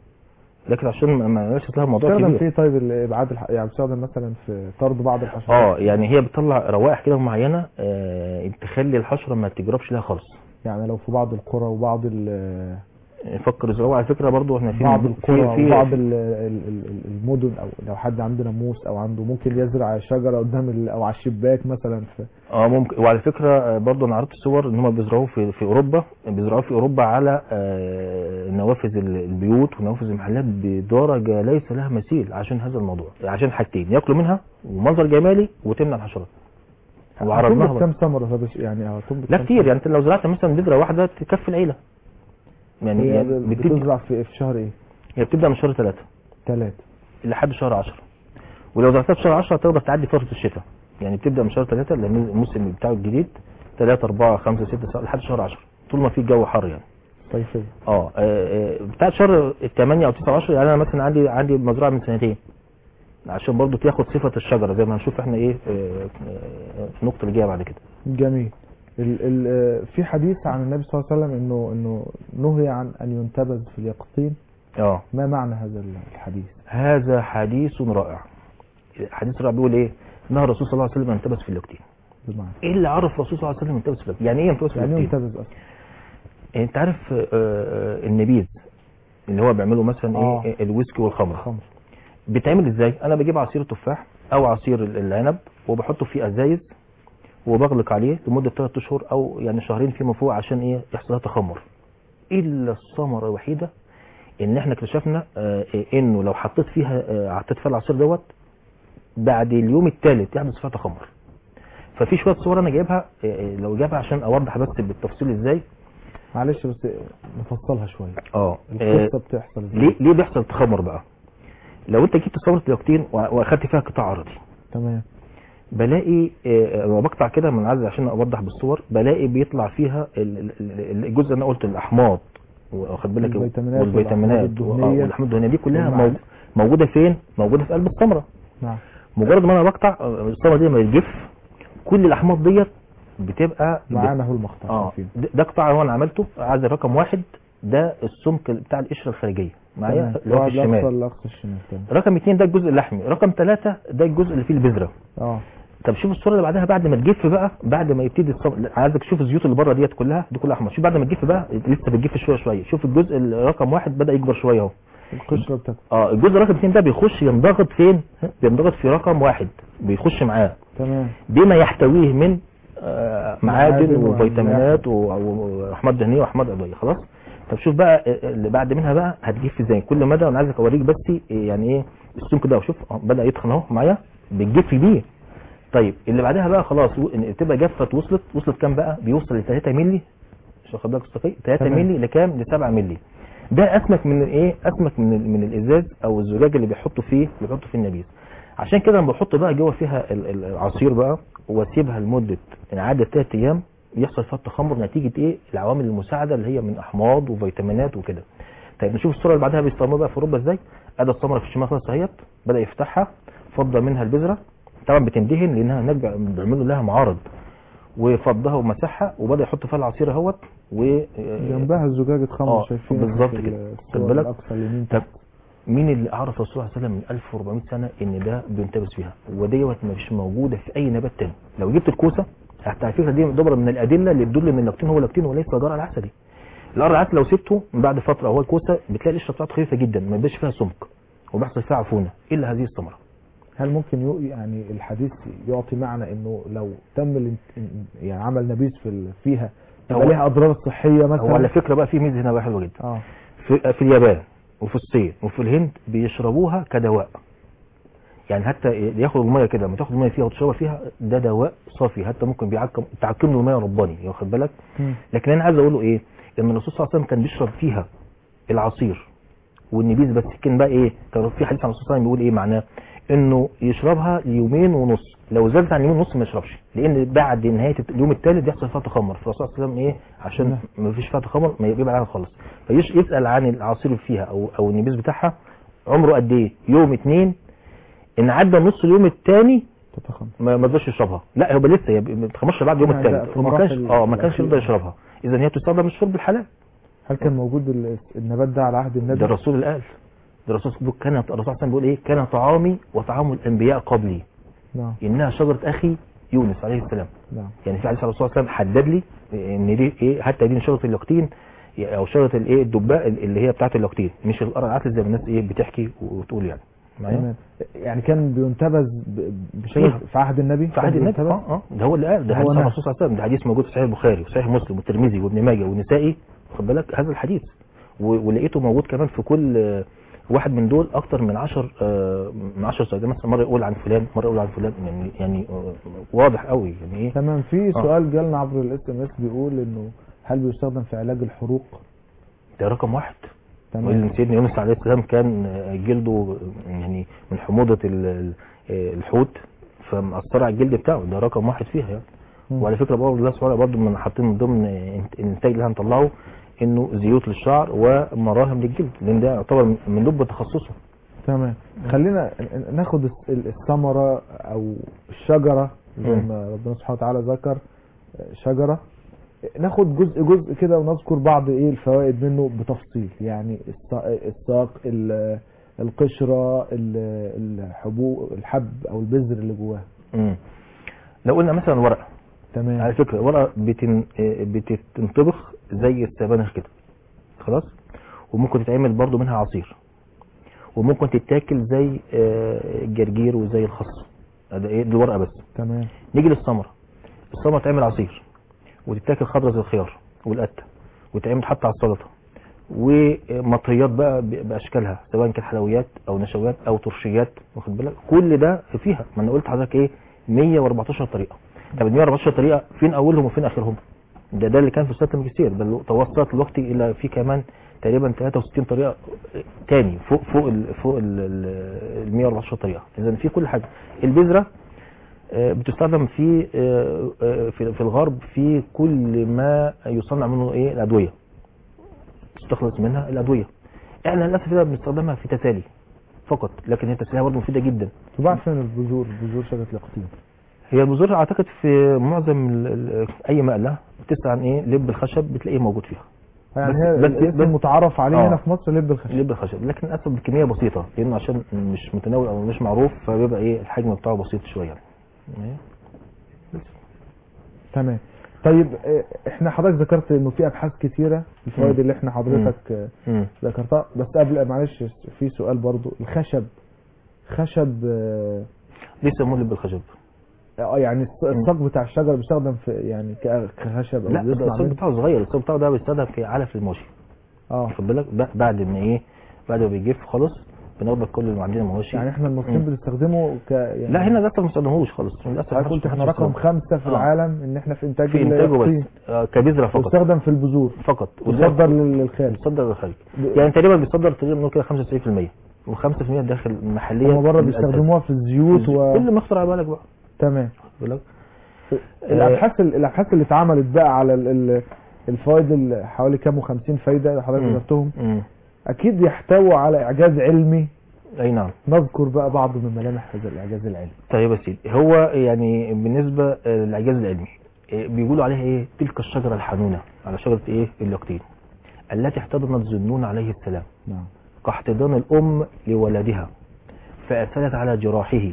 لكن عشان ما- ما يبقاش لها موضوع بتستخدم كبير في طيب الابعاد الح... يعني بتستخدم مثلا في طرد بعض الحشرات اه يعني هي بتطلع روائح كده معينه آه، تخلي الحشره ما تجربش لها خالص يعني لو في بعض القرى وبعض ال... فكر يزرعوا على فكره برضو احنا في بعض في القرى في وبعض ال- ال- ال- المدن او لو حد عنده ناموس او عنده ممكن يزرع شجره قدام ال... او على الشباك مثلا في اه ممكن وعلى فكره آه، برضو انا عرضت صور ان هم بيزرعوه في في اوروبا بيزرعوه في اوروبا على آه، نوافذ ال- البيوت ونوافذ المحلات بدرجه ليس لها مثيل عشان هذا الموضوع عشان حاجتين ياكلوا منها ومنظر جمالي وتمنع الحشرات وعرضناها هتنبت بقى. كام ثمره طب يعني هتنبت لا كام كتير ثمرة؟ يعني انت لو زرعت مثلا بذره واحده تكفي العيله يعني, هي يعني بتبدي بتزرع في في شهر ايه؟ هي بتبدا من شهر ثلاثة ثلاثة لحد شهر 10 ولو زرعتها في شهر 10 تقدر تعدي فتره الشتاء يعني بتبدا من شهر 3 لان الموسم بتاعه الجديد 3 4 5 6 7 لحد شهر 10 طول ما في جو حر يعني صيفية اه آه، آه، بتاعت شهر 8 او 9 10 يعني انا مثلا عندي عندي مزرعه من سنتين عشان برضو تاخد صفه الشجره زي ما هنشوف احنا ايه آه، آه، في النقطه اللي جايه بعد كده جميل ال ال آه، في حديث عن النبي صلى الله عليه وسلم انه انه نهي عن ان ينتبذ في اليقطين اه ما معنى هذا الحديث؟ هذا حديث رائع حديث رائع بيقول ايه نهى الرسول صلى الله عليه وسلم ان ينتبذ في اليقطين بمعنى ايه اللي عرف الرسول صلى الله عليه وسلم ينتبذ في اليقطين يعني ايه ينتبذ في يعني ايه اليقطين ينتبذ اصلا؟ انت عارف آه، آه، النبيذ اللي هو بيعملوا مثلا آه. ايه الويسكي والخمر خمر بيتعمل ازاي انا بجيب عصير التفاح او عصير ال- العنب وبحطه في ازايز وبغلق عليه لمده 3 اشهر او يعني شهرين فيما فوق عشان ايه يحصل لها تخمر الا الثمره الوحيده ان احنا اكتشفنا آه، انه لو حطيت فيها آه، حطيت فيها العصير دوت بعد اليوم الثالث يحدث فيها تخمر ففي شويه صور انا جايبها آه، آه، لو جايبها عشان اوضح بس بالتفصيل ازاي معلش بس نفصلها شويه اه القصه بتحصل ازاي ليه ليه بيحصل تخمر بقى لو انت جبت صوره اليقطين واخدت فيها قطاع عرضي تمام بلاقي آه، لما بقطع كده من عايز عشان اوضح بالصور بلاقي بيطلع فيها ال- ال- ال- الجزء اللي انا قلت الاحماض واخد بالك الفيتامينات والفيتامينات والأحماض الدهنية والاحماض الدهنيه دي كلها والمعادن. موج- موجوده فين موجوده في قلب الثمره نعم مجرد ما انا بقطع آه، الثمره دي ما تجف كل الاحماض ديت بتبقى معانا هو المقطع اه شايفين. ده ده قطاع هو انا عملته عايز رقم واحد ده السمك بتاع القشره الخارجيه معايا تمام. اللي هو في الأقصى الشمال الأقصى الشمال تمام رقم اثنين ده الجزء اللحمي رقم ثلاثة ده الجزء اللي فيه البذره اه طب شوف الصوره اللي بعدها بعد ما تجف بقى بعد ما يبتدي الصم... لا، عايزك تشوف الزيوت اللي بره ديت كلها دي كلها احمر شوف بعد ما تجف بقى لسه بتجف شويه شويه شوف الجزء اللي رقم واحد بدا يكبر شويه اهو القشره بتاعته اه الجزء رقم اثنين ده بيخش ينضغط فين بينضغط في رقم واحد بيخش معاه تمام بما يحتويه من آه، معادن معادن وفيتامينات و- واحماض دهنيه واحماض عضويه خلاص طب شوف بقى آه، اللي بعد منها بقى هتجف ازاي كل مدى انا عايزك اوريك بس إيه يعني ايه السمك ده وشوف آه، بدا يتخن اهو معايا بتجف بيه طيب اللي بعدها بقى خلاص و- إن تبقى جفت وصلت وصلت كام بقى بيوصل ل 3 مللي مش واخد بالك استفيد 3 تمام. مللي لكام ل 7 مللي ده اسمك من الايه اسمك من ال- من الازاز او الزجاج اللي بيحطوا فيه اللي بيحطوا فيه النبيذ عشان كده لما بحط بقى جوه فيها ال- ال- العصير بقى واسيبها لمده عدد 3 ايام يحصل فيها التخمر نتيجه ايه العوامل المساعده اللي هي من احماض وفيتامينات وكده طيب نشوف الصوره اللي بعدها بيستخدموها بقى في اوروبا ازاي ادي الثمره في الشمال خلاص اهيت بدا يفتحها فضى منها البذره طبعا بتندهن لانها هناك بيع- بيعملوا لها معارض وفضها ومسحها وبدا يحط فيها العصير اهوت و جنبها الزجاجة خمر آه، شايفين بالظبط في كده. الصور خد بالك؟ الأقصى اليمين طب مين اللي عرف الرسول صلى الله عليه وسلم من 1400 سنه ان ده بينتبس فيها وديت مش موجوده في اي نبات تاني لو جبت الكوسه حتى على فكره دي ضربه من الادله اللي تدل ان اللاكتين هو لاكتين وليس جرى العسلي القرع العسلي لو سبته من بعد فتره هو الكوسه بتلاقي القشره بتاعته خفيفه جدا ما بيبقاش فيها سمك وبيحصل فيها عفونه الا هذه الثمره هل ممكن يو يعني الحديث يعطي معنى انه لو تم الانت- يعني عمل نبيذ في ال- فيها هو- تبقى ليها اضرار صحيه مثلا هو على فكره بقى في ميزه هنا بقى حلوه جدا اه في, في اليابان وفي الصين وفي الهند بيشربوها كدواء يعني حتى ياخد الميه كده لما تاخد الميه فيها وتشربها فيها ده دواء صافي حتى ممكن بيعقم تعقم له الميه رباني واخد بالك مم. لكن انا عايز اقوله ايه ان الرسول صلى الله عليه وسلم كان بيشرب فيها العصير والنبيذ بس كان بقى ايه كان في حديث عن الرسول صلى الله عليه وسلم بيقول ايه معناه انه يشربها ليومين ونص لو زادت عن يومين ونص ما يشربش لان بعد نهايه اليوم الثالث بيحصل فيها تخمر فالرسول صلى الله عليه وسلم ايه عشان نعم. ما فيش فيها تخمر ما يبعد عنها خالص فيسال عن العصير اللي فيها او او النبيذ بتاعها عمره قد ايه يوم اتنين ان عدى نص اليوم الثاني تتخمر ما ما رضاش يشربها لا هو لسه هي ما بتخمرش بعد اليوم يعني ده الثالث في وما كانش مراحل اه ما كانش الأخيرة. يرضى يشربها اذا هي تستخدم للشرب الحلال هل كان موجود ال- النبات ده على عهد النبي ده الرسول اللي قال ده الرسول بيقول- كان الرسول صلى الله عليه وسلم بيقول ايه كان طعامي وطعام الانبياء قبلي نعم انها شجره اخي يونس عليه السلام نعم يعني في حديث الرسول صلى الله عليه وسلم حدد لي ان دي ايه حتى دي شجره اليقطين او شجره الايه الدباء اللي هي بتاعه اليقطين مش القرع العسل زي ما الناس ايه بتحكي وتقول يعني معايا تمام يعني كان بينتبذ ب- بشجره فيها. في عهد النبي في عهد كان النبي بينتبذ؟ اه اه ده هو اللي قال ده هو حديث عن نعم. الرسول صلى الله عليه وسلم ده حديث موجود في صحيح البخاري وصحيح مسلم والترمذي وابن ماجه والنسائي خد بالك هذا الحديث و- ولقيته موجود كمان في كل آه، واحد من دول اكتر من 10 من 10 سؤال مثلا مره يقول عن فلان مره يقول عن فلان يعني يعني آه، واضح قوي يعني ايه تمام في آه. سؤال جالنا عبر الاس ام اس بيقول انه هل بيستخدم في علاج الحروق ده رقم واحد تمام وإن سيدنا يونس عليه السلام كان آه، جلده آه، يعني من حموضه ال- ال- آه، الحوت فمأثر على الجلد بتاعه ده رقم واحد فيها يعني مم. وعلى فكره برضه الله سبحانه برضه من حاطين من ضمن إنت- الانتاج اللي هنطلعه انه زيوت للشعر ومراهم للجلد لان ده يعتبر من لب تخصصه تمام خلينا ن- ناخد الس- ال- الثمرة او الشجرة زي مم. ما ربنا سبحانه وتعالى ذكر آه، شجرة ناخد جزء جزء كده ونذكر بعض ايه الفوائد منه بتفصيل يعني الس- الساق ال- القشرة ال- الحبوب الحب او البذر اللي جواه مم. لو قلنا مثلا ورقه على تمام فكره ورقه بتن... آه، بتنطبخ زي السبانخ كده خلاص وممكن تتعمل برضه منها عصير وممكن تتاكل زي آه، الجرجير وزي الخس ده ايه دي الورقه بس تمام نيجي للثمره الثمره تعمل عصير وتتاكل خضره زي الخيار والقته وتعمل تحط على السلطه ومطريات بقى ب- باشكالها سواء كانت حلويات او نشويات او ترشيات واخد بالك كل ده فيها ما انا قلت لحضرتك ايه 114 طريقه طب ال 114 طريقه فين اولهم وفين اخرهم ده ده اللي كان في رساله الماجستير بل توصلت الوقت الى في كمان تقريبا 63 طريقه تاني فوق فوق ال فوق ال 114 طريقه اذا في كل حاجه البذره آه، بتستخدم في آه، آه، في في الغرب في كل ما يصنع منه ايه الادويه تستخلص منها الادويه احنا للاسف كده بنستخدمها في تسالي فقط لكن هي تساليها برضه مفيده جدا تباع فين البذور بذور شجره الاقطين هي البذور اعتقد في معظم ال- ال- اي مقله بتسال عن ايه لب الخشب بتلاقيه موجود فيها يعني بس- هي بس- الاسم بس- المتعارف عليه آه. هنا في مصر لب الخشب لب الخشب لكن للاسف بكميه بسيطه لانه عشان مش متناول او مش معروف فبيبقى ايه الحجم بتاعه بسيط شويه يعني. إيه؟ تمام طيب آه، احنا حضرتك ذكرت انه في ابحاث كتيره الفوائد مم. اللي احنا حضرتك آه، مم. ذكرتها بس قبل معلش في سؤال برضو الخشب خشب اه ليه يسموه لب الخشب؟ آه، يعني الص- الصاج بتاع الشجر بيستخدم في يعني ك- كخشب او لا ده بيصنع الصوت منه بتاعه صغير الصوت بتاعه ده بيستخدم في علف المواشي اه واخد بالك ب- بعد ما ايه بعد ما بيجف خالص بناخد كل المعادن المواشي يعني احنا المصريين مم. بنستخدمه ك يعني لا هنا للاسف ما استخدموش خالص للاسف حضرتك قلت احنا رقم خمسة في آه. العالم ان احنا في انتاج في انتاجه الطين. بس آه، كبذره فقط يستخدم في البذور فقط يصدر لل- للخارج بيصدر للخارج ب- يعني تقريبا بيصدر تقريبا نقول كده 95% و5% داخل محليا هم بره للأسف. بيستخدموها في الزيوت و كل ما يخطر على بالك بقى تمام واخد بالك الابحاث الابحاث اللي اتعملت بقى على ال- ال- الفوائد اللي حوالي كام و50 فايده اللي حضرتك مم. ذكرتهم مم. اكيد يحتووا على اعجاز علمي اي نعم نذكر بقى بعض من ملامح هذا الاعجاز العلمي طيب يا سيدي هو يعني بالنسبه آه، للاعجاز العلمي آه، بيقولوا عليها ايه تلك الشجره الحنونه على شجره ايه اليقطين التي احتضنت ذنون عليه السلام نعم كاحتضان الام لولدها فارسلت على جراحه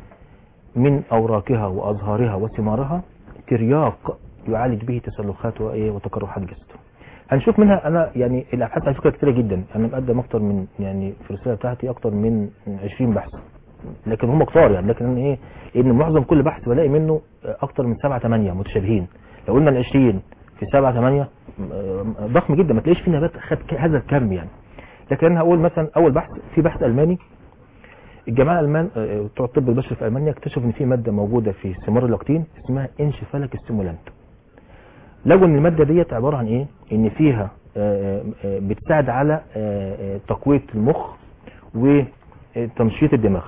من اوراقها وازهارها وثمارها ترياق يعالج به تسلخات وايه وتقرحات جسده هنشوف منها انا يعني الابحاث على فكره كتيره جدا انا مقدم اكتر من يعني في الرساله بتاعتي اكتر من 20 بحث لكن هم كتار يعني لكن أنا ايه ان معظم كل بحث بلاقي منه اكتر من 7 8 متشابهين لو قلنا ال 20 في 7 8 ضخم جدا ما تلاقيش في نبات خد ك- هذا الكم يعني لكن انا هقول مثلا اول بحث في بحث الماني الجماعه الالمان آه، بتوع الطب البشري في المانيا اكتشفوا ان في ماده موجوده في ثمار اللاكتين اسمها انشفالك ستيمولانت لقوا ان الماده ديت عباره عن ايه ان فيها آه، آه، بتساعد على آه، آه، تقويه المخ وتنشيط الدماغ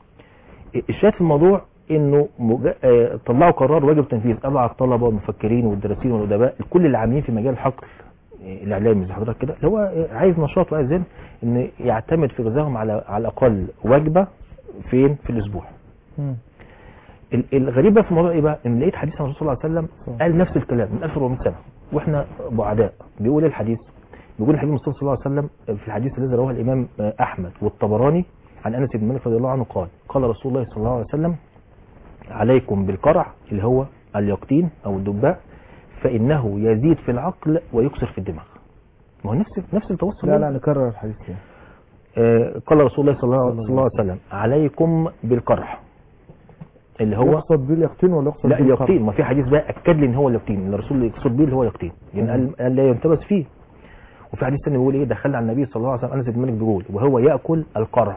الشاهد في الموضوع انه مج- آه، طلعوا قرار واجب تنفيذ ابعد الطلبه والمفكرين والدارسين والادباء كل اللي عاملين في مجال الحقل آه، الاعلامي زي حضرتك كده اللي هو آه، عايز نشاط وعايز ذهن ان يعتمد في غذائهم على على الاقل وجبه فين في الاسبوع مم. ال- الغريبه في الموضوع ايه بقى ان لقيت حديث عن الرسول صلى الله عليه وسلم صح. قال نفس الكلام من 1400 سنه واحنا بعداء بيقول إيه الحديث بيقول الحديث المصطفى صلى الله عليه وسلم في الحديث الذي رواه الامام آه، احمد والطبراني عن انس بن مالك رضي الله عنه قال قال رسول الله صلى الله عليه وسلم عليكم بالقرع اللي هو اليقطين او الدباء فانه يزيد في العقل ويكسر في الدماغ ما هو نفس نفس التوصل لا لا نكرر الحديث ده آه، قال رسول الله صلى الله, صلى الله عليه وسلم عليكم بالقرع اللي هو يقصد بيه اليقطين ولا يقصد لا بيه القرن؟ اليقطين ما في حديث بقى اكد لي ان هو اليقطين ان الرسول يقصد بيه اللي هو يقطين لان قال, قال لا ينتبس فيه وفي حديث ثاني بيقول ايه دخلنا على النبي صلى الله عليه وسلم انس بن مالك بيقول وهو ياكل القرع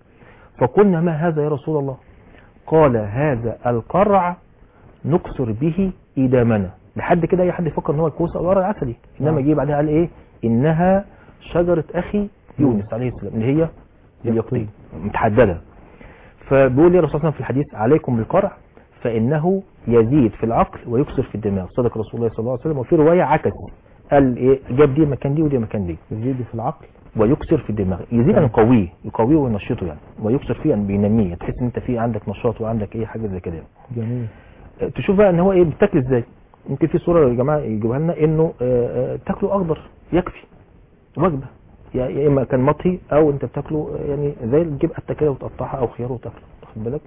فقلنا ما هذا يا رسول الله قال هذا القرع نكسر به ايدامنا لحد كده اي حد يفكر ان هو الكوسه او الورق العسلي انما نعم. جه بعدها قال ايه انها شجره اخي يونس عليه السلام اللي هي اليقطين متحدده فبيقول لي الرسول صلى الله عليه وسلم في الحديث عليكم بالقرع فانه يزيد في العقل ويكسر في الدماغ صدق رسول الله صلى الله عليه وسلم وفي روايه عكس قال ايه جاب دي مكان دي ودي مكان دي يزيد في العقل ويكسر في الدماغ يزيد ان يقويه يقويه وينشطه يعني ويكسر فيه ان بينميه تحس ان انت في عندك نشاط وعندك ايه حاجه زي كده يعني. جميل آه، تشوف بقى ان هو ايه بتاكل ازاي يمكن في صوره يا جماعه يجيبها لنا انه آه، آه، تاكله اخضر يكفي وجبه يا يا اما كان مطهي او انت بتاكله آه، يعني زي تجيب قته كده وتقطعها او خيار وتاكله واخد بالك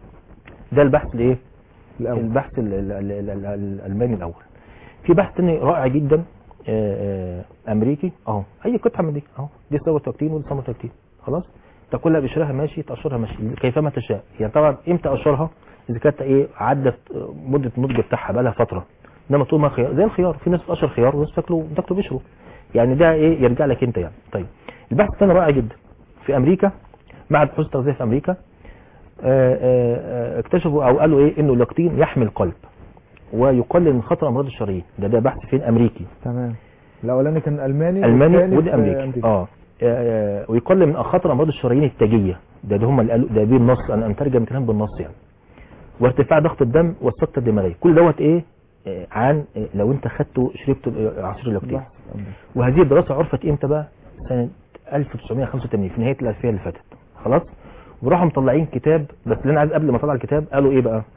ده البحث الايه الاول البحث ال- ال- ال- ال- ال- الالماني الاول في بحث تاني رائع جدا آه، آه، امريكي اهو اي قطعه من دي اهو دي ثمره تكتين ودي ثمره تكتين خلاص تاكلها بشرها ماشي تقشرها ماشي كيفما تشاء يعني طبعا امتى اقشرها اذا كانت ايه عدت آه، مده النضج بتاعها بقى لها فتره انما طول ما خيار زي الخيار في ناس بتقشر خيار وناس تاكله تاكله بشره يعني ده ايه يرجع لك انت يعني طيب البحث الثاني رائع جدا في امريكا معهد بحوث التغذيه في امريكا آه، آه، آه، اكتشفوا او قالوا ايه انه اللاكتين يحمي القلب ويقلل من خطر امراض الشرايين ده ده بحث فين امريكي تمام الاولاني كان الماني الماني والثاني ودي في امريكي اه آه، ويقلل من خطر امراض الشرايين التاجيه ده ده هم اللي قالوا ده بالنص انا مترجم الكلام بالنص يعني وارتفاع ضغط الدم والسكته الدماغيه كل دوت ايه آه، عن آه، لو انت خدته شربت آه، عصير اللاكتين بحث أمريكي. وهذه الدراسه عرفت امتى بقى سنه 1985 في نهايه الالفيه اللي فاتت خلاص وراحوا مطلعين كتاب بس اللي انا عايز قبل ما اطلع الكتاب قالوا ايه بقى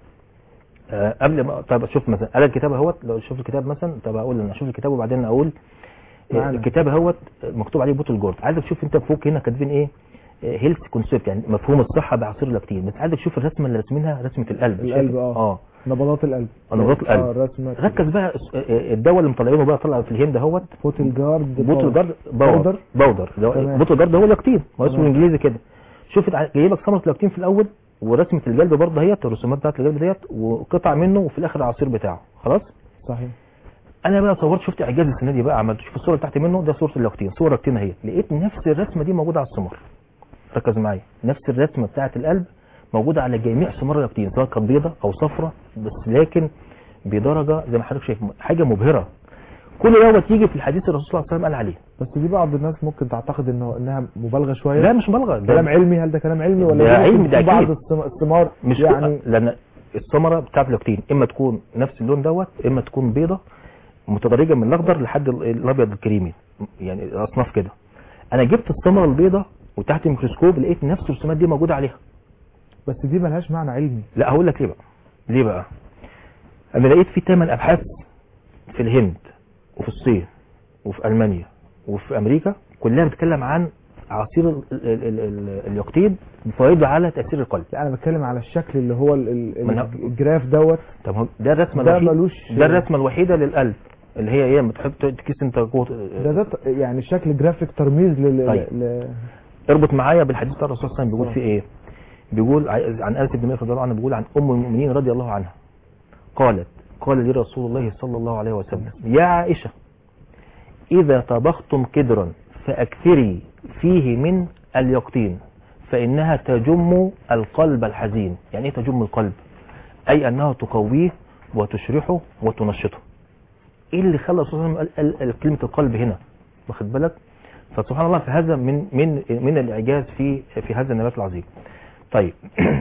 آه قبل ما طب شوف مثلا قال الكتاب اهوت لو شوف الكتاب مثلا طب اقول انا اشوف الكتاب وبعدين اقول آه، معانا. الكتاب اهوت مكتوب عليه بوتل جورد عايزك تشوف انت فوق هنا كاتبين ايه هيلث كونسيبت يعني مفهوم الصحه بعصير اللاكتين بس عايزك تشوف الرسمه اللي راسمينها رسمه القلب القلب، شايف؟ آه. اه نبضات القلب نبضات القلب. اه الرسمه ركز بقى الس- آه، الدواء اللي مطلعينه بقى طلع في الهند اهوت بوتل جارد بوتل جارد باودر. باودر باودر ده- تمام. بوتل جارد هو لاكتين هو اسمه تمام. انجليزي كده شوف اتع- جايبك ثمره لاكتين في الاول ورسمه الجلد برضه اهيت الرسومات بتاعت الجلد ديت وقطع منه وفي الاخر العصير بتاعه خلاص صحيح انا بقى صورت شفت اعجاز السنه دي بقى عملت شوف الصوره اللي تحت منه ده صوره اللاكتين صوره لاكتين اهي لقيت نفس الرسمه دي موجوده على الثمار ركز معايا نفس الرسمه بتاعه القلب موجوده على جميع ثمار اللاكتين سواء كانت بيضه او صفراء بس لكن بدرجه زي ما حضرتك شايف حاجه مبهره كل دوت يجي في الحديث الرسول صلى الله عليه وسلم قال عليه بس دي بعض الناس ممكن تعتقد انه انها مبالغه شويه لا مش مبالغه ده كلام علمي هل ده كلام علمي ولا ده دي ممكن علمي، ده تكون بعض أكيد. الثم- الثمار مش يعني يعني لان الثمره بتاعت اللاكتين اما تكون نفس اللون دوت اما تكون بيضه متدرجه من الاخضر لحد ال- الابيض الكريمي يعني الاصناف كده انا جبت الثمره البيضه وتحت الميكروسكوب لقيت نفس الرسومات دي موجوده عليها بس دي ملهاش معنى علمي لا هقول لك ليه بقى ليه بقى انا لقيت في ثمان ابحاث في الهند وفي الصين وفي المانيا وفي امريكا كلها بتتكلم عن عصير ال- ال- ال- ال- اليقطين بفوائده على تاثير القلب لا انا بتكلم على الشكل اللي هو ال- ال- ما أنا- الجراف دوت طب هو ده الرسمه ده الوحيده ملوش ده الرسمه الوحيده للقلب اللي هي ايه بتحب تكيس انت قوه ده ده ت- يعني شكل جرافيك ترميز لل طيب. ل... اربط معايا بالحديث بتاع الرسول صلى الله عليه وسلم بيقول آه. فيه ايه بيقول ع- عن انس بن مالك رضي الله عنه بيقول عن ام المؤمنين رضي الله عنها قالت قال لي رسول الله صلى الله عليه وسلم يا عائشه اذا طبختم كدرا فاكثري فيه من اليقطين فانها تجم القلب الحزين يعني ايه تجم القلب اي انها تقويه وتشرحه وتنشطه ايه اللي خلى الرسول صلى الله عليه وسلم قال- قال كلمه القلب هنا واخد بالك فسبحان الله في هذا من من من الاعجاز في في هذا النبات العظيم طيب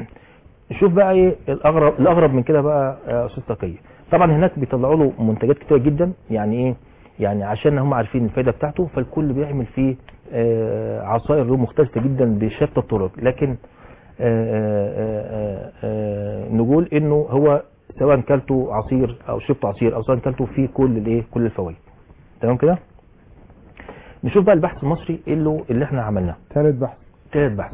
نشوف بقى ايه الاغرب الاغرب من كده بقى يا استاذ تقي طبعا هناك بيطلعوا له منتجات كتير جدا يعني ايه يعني عشان هم عارفين الفايده بتاعته فالكل بيعمل فيه آه، عصائر له مختلفه جدا بشتى الطرق لكن آه، آه، آه، آه، نقول انه هو سواء كلته عصير او شربته عصير او سواء كلته فيه كل الايه كل الفوائد تمام كده نشوف بقى البحث المصري ايه اللي, اللي احنا عملناه ثالث بحث ثالث بحث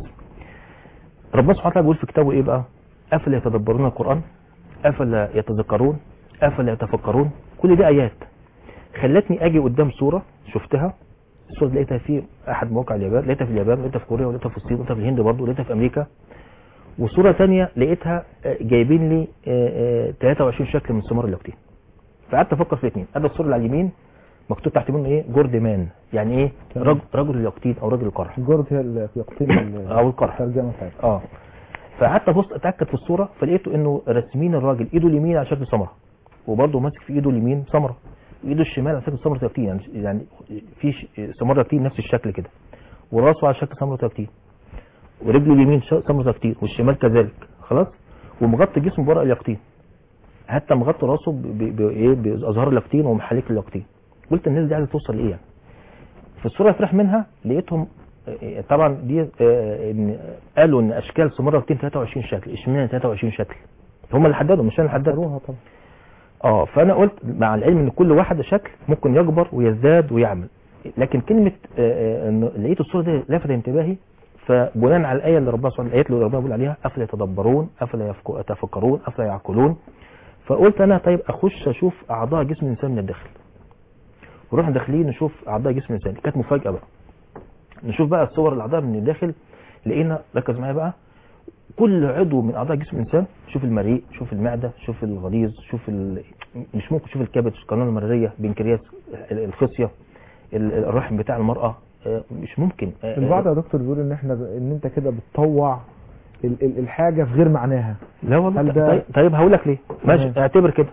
ربنا سبحانه وتعالى بيقول في كتابه ايه بقى افلا يتدبرون القران افلا يتذكرون افلا يتفكرون كل دي ايات خلتني اجي قدام صوره شفتها الصوره دي لقيتها في احد مواقع اليابان لقيتها في اليابان لقيتها في كوريا ولقيتها في الصين ولقيتها في الهند برضه لقيتها في امريكا وصوره ثانيه لقيتها آه، جايبين لي آه، آه، 23 شكل من ثمار اللاكتين فقعدت افكر في الاثنين ادي الصوره اللي على اليمين مكتوب تحت منه ايه جورد مان يعني ايه تمام. رجل, رجل اليقطين او رجل القرح الجرد هي اللي يقتل ال- او القرح الترجمه بتاعتها اه فقعدت ابص اتاكد في الصوره فلقيته انه راسمين الراجل ايده اليمين على شكل ثمره وبرضه ماسك في ايده اليمين ثمره وايده الشمال على شكل ثمره تكتين يعني يعني في ش- ثمره تكتين نفس الشكل كده وراسه على شكل ثمره تكتين ورجله اليمين ش- ثمره تكتين والشمال كذلك خلاص ومغطي جسمه بورق اليقطين حتى مغطي راسه ب- ب- بايه بازهار اليقطين ومحاليك اليقطين قلت الناس دي عايزه توصل لايه يعني في الصوره اللي فرح منها لقيتهم آه، طبعا دي آه، ان قالوا ان اشكال سمره 223 شكل اشمعنى 23 شكل هم اللي حددوا مش انا اللي حددت حضروها طبعا اه فانا قلت مع العلم ان كل واحد شكل ممكن يكبر ويزداد ويعمل لكن كلمه آه، آه، انه لقيت الصوره دي لفت انتباهي فبناء على الايه اللي ربنا سبحانه الايات اللي ربنا بيقول عليها افلا يتدبرون افلا يفك- يتفكرون افلا يعقلون فقلت انا طيب اخش اشوف اعضاء جسم الانسان من الداخل ورحنا داخلين نشوف اعضاء جسم الانسان كانت مفاجاه بقى نشوف بقى الصور الاعضاء من الداخل لقينا ركز معايا بقى كل عضو من اعضاء جسم الانسان شوف المريء شوف المعده شوف الغليظ شوف ال... مش ممكن شوف الكبد القناه المراريه بنكرياس الخصيه ال- الرحم بتاع المراه آه، مش ممكن آه، البعض يا دكتور بيقول ان احنا ان انت كده بتطوع ال- ال- الحاجه في غير معناها لا والله هل ط- ده- طيب, طيب هقول لك ليه ماشي تمام. اعتبر كده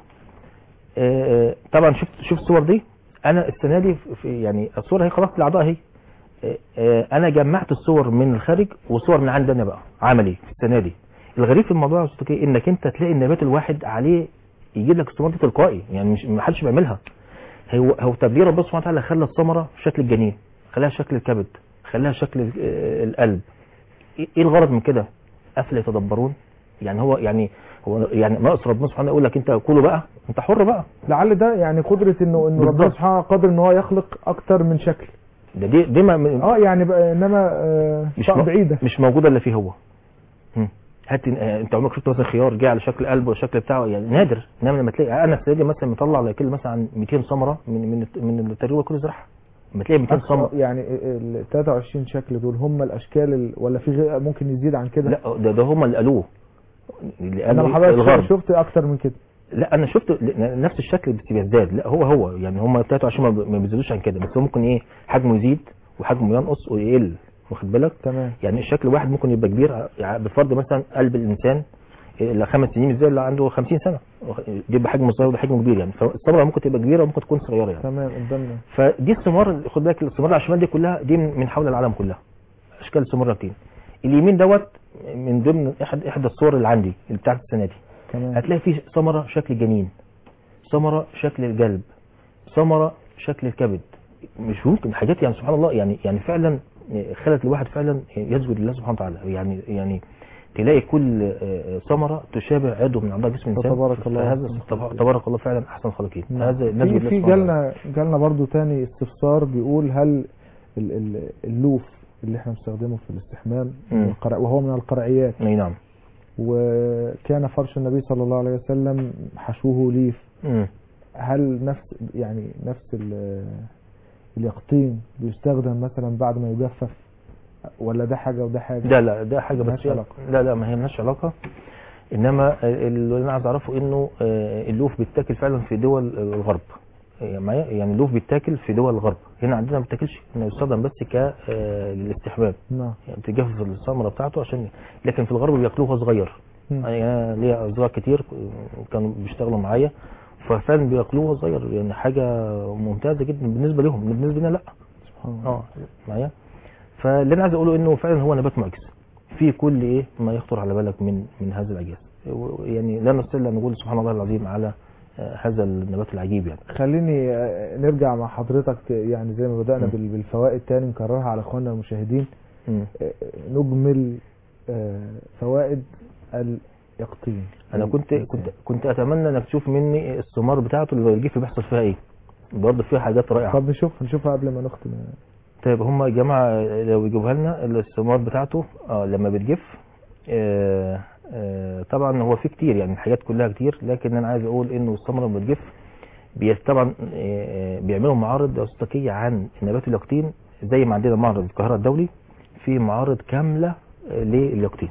آه، آه، طبعا شفت شفت الصور دي انا السنه دي في يعني الصور هي خلاص الاعضاء اهي آه، آه، انا جمعت الصور من الخارج وصور من عندي انا بقى عملي في السنه دي الغريب في الموضوع يا أستاذ تقي انك انت تلاقي النبات الواحد عليه يجيب لك الصور دي تلقائي يعني مش ما حدش بيعملها هو هو تدبير ربنا سبحانه وتعالى خلى الثمره في شكل الجنين خلاها شكل الكبد خلاها شكل ال- آه، القلب ايه إيه الغرض من كده افلا يتدبرون يعني هو يعني هو يعني ناقص ربنا سبحانه يقول لك انت كله بقى انت حر بقى لعل ده يعني قدره انه انه ربنا بالظبط. سبحانه قادر ان هو يخلق اكتر من شكل ده دي دي ما م- اه يعني بقى انما آه مش طاقة م- بعيده مش موجوده الا فيه هو هم. هات آه، انت عمرك شفت مثلا خيار جه على شكل قلب والشكل بتاعه يعني نادر انما لما تلاقي انا السنه دي مثلا مطلع على كل مثلا عن 200 ثمره من من من التجربه كل زراعه لما تلاقي 200 ثمره يعني ال 23 شكل دول هم الاشكال ال... ولا في غير ممكن يزيد عن كده لا ده ده هم اللي قالوه اللي قالوا انما إيه؟ حضرتك الغرب شفت اكتر من كده لا انا شفت ل- نفس الشكل بس بيزداد لا هو هو يعني هم 23 ما ب- ما بيزيدوش عن كده بس هو ممكن ايه حجمه يزيد وحجمه ينقص ويقل واخد بالك تمام يعني الشكل واحد ممكن يبقى كبير يعني بفرض مثلا قلب الانسان إيه، اللي خمس سنين ازاي اللي عنده 50 سنه يبقى حجمه صغير وده حجمه كبير يعني فالثمره ممكن تبقى كبيره وممكن تكون صغيره يعني تمام قدامنا فدي الثمار خد بالك الثمار على الشمال دي كلها دي من من حول العالم كلها اشكال الثمار الرقين اليمين دوت من ضمن احد احدى الصور اللي عندي اللي بتاعت السنه دي تمام هتلاقي فيه ثمره شكل جنين ثمره شكل القلب ثمره شكل الكبد مش ممكن حاجات يعني سبحان الله يعني يعني فعلا خلت الواحد فعلا يسجد لله سبحانه وتعالى يعني يعني تلاقي كل آه، ثمره تشابه عضو من اعضاء جسم الانسان فتبارك الله فهذا تبارك- تبارك الله فعلا احسن الخالقين نعم. هذا في نسجد لله في سبحانه وتعالى. جالنا جالنا برضو تاني استفسار بيقول هل ال- ال- اللوف اللي احنا بنستخدمه في الاستحمام مم. من القرع وهو من القرعيات اي نعم وكان فرش النبي صلى الله عليه وسلم حشوه ليف مم. هل نفس يعني نفس ال- اليقطين بيستخدم مثلا بعد ما يجفف ولا ده حاجه وده حاجه لا لا ده حاجه ملهاش بس علاقة. لا لا ما هي مالهاش علاقه انما اللي انا عايز اعرفه انه آه، اللوف بيتاكل فعلا في دول الغرب آه، معايا يعني اللوف بيتاكل في دول الغرب هنا عندنا ما بيتاكلش انه يستخدم بس ك آه، للاستحباب نعم يعني تجفف الثمره بتاعته عشان لكن في الغرب بياكلوه وهو صغير مم. يعني انا ليا اصدقاء كتير كانوا بيشتغلوا معايا ففعلا بياكلوه وهو صغير يعني حاجه ممتازه جدا بالنسبه لهم بالنسبه لنا لا سبحان الله اه معايا فاللي انا عايز اقوله انه فعلا هو نبات معجز في كل ايه ما يخطر على بالك من من هذا الاعجاز و- يعني لا نستطيع الا نقول سبحان الله العظيم على آه، هذا النبات العجيب يعني خليني آه، نرجع مع حضرتك ت- يعني زي ما بدأنا مم. بال- بالفوائد تاني نكررها على اخواننا المشاهدين مم. آه، نجمل آه، فوائد اليقطين انا كنت كنت كنت اتمنى انك تشوف مني الثمار بتاعته اللي بيجي بيحصل فيها ايه برضه فيها حاجات رائعه طب نشوف نشوفها قبل ما نختم طيب هم يا جماعه لو يجيبوها لنا الثمار بتاعته اه لما بتجف آه آه طبعا هو في كتير يعني الحاجات كلها كتير لكن انا عايز اقول انه الثمره لما بتجف بي- طبعا آه، آه، بيعملوا معارض استاتيكيه عن نبات اليقطين زي ما عندنا معرض القاهره الدولي في معارض كامله آه، لليقطين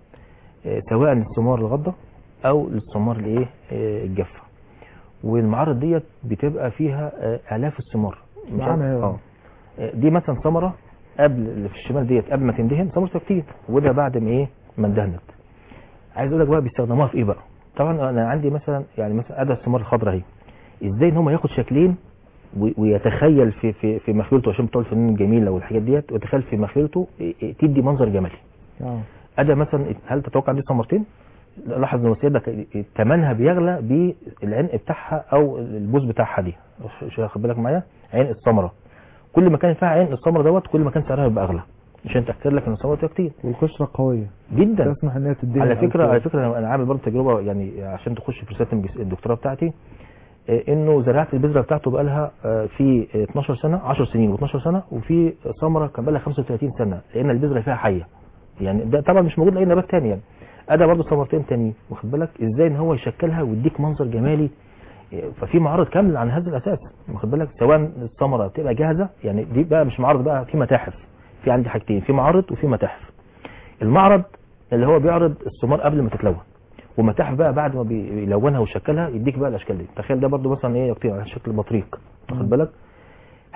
آه، سواء الثمار الغضه او الثمار الايه آه، الجافه والمعارض ديت بتبقى فيها آه، الاف الثمار مش معانا عارف- هنا. اه آه، دي مثلا ثمره قبل اللي في الشمال ديت قبل ما تندهن ثمره يقطين وده بعد ما ايه ما اندهنت عايز اقول لك بقى بيستخدموها في ايه بقى طبعا انا عندي مثلا يعني مثلا اداه الثمار الخضراء اهي ازاي ان هم ياخد شكلين و- ويتخيل في في في مخيلته عشان بتوع الفنون الجميله والحاجات ديت ويتخيل في مخيلته إيه- إيه تدي منظر جمالي اه اداه مثلا هل تتوقع دي ثمرتين لاحظ ان سيادك ثمنها بيغلى بالعنق بتاعها او البوز بتاعها دي مش واخد بالك معايا عنق الثمره كل ما كان فيها عنق الثمره دوت كل ما كان سعرها يبقى اغلى عشان تاكد لك ان الثمره يقطين والقشره قويه جدا تسمح ان هي تديها على فكره على فكره أنا- انا عامل برضه تجربه يعني عشان تخش في رساله الجس- الدكتوراه بتاعتي آه، انه زرعت البذره بتاعته بقى لها في آه، 12 سنه 10 سنين و12 سنه وفي ثمره كان بقى لها 35 سنه لان البذره فيها حيه يعني ده طبعا مش موجود لاي نبات تاني يعني ادى برضه ثمرتين تانيين واخد بالك ازاي ان هو يشكلها ويديك منظر جمالي آه، ففي معارض كامل عن هذا الاساس واخد بالك سواء الثمره بتبقى جاهزه يعني دي بقى مش معارض بقى في متاحف في عندي حاجتين في معارض وفي متاحف المعرض اللي هو بيعرض الثمار قبل ما تتلون ومتاحف بقى بعد ما بيلونها ويشكلها يديك بقى الاشكال دي تخيل ده برضو مثلا ايه يقطيع على شكل بطريق واخد بالك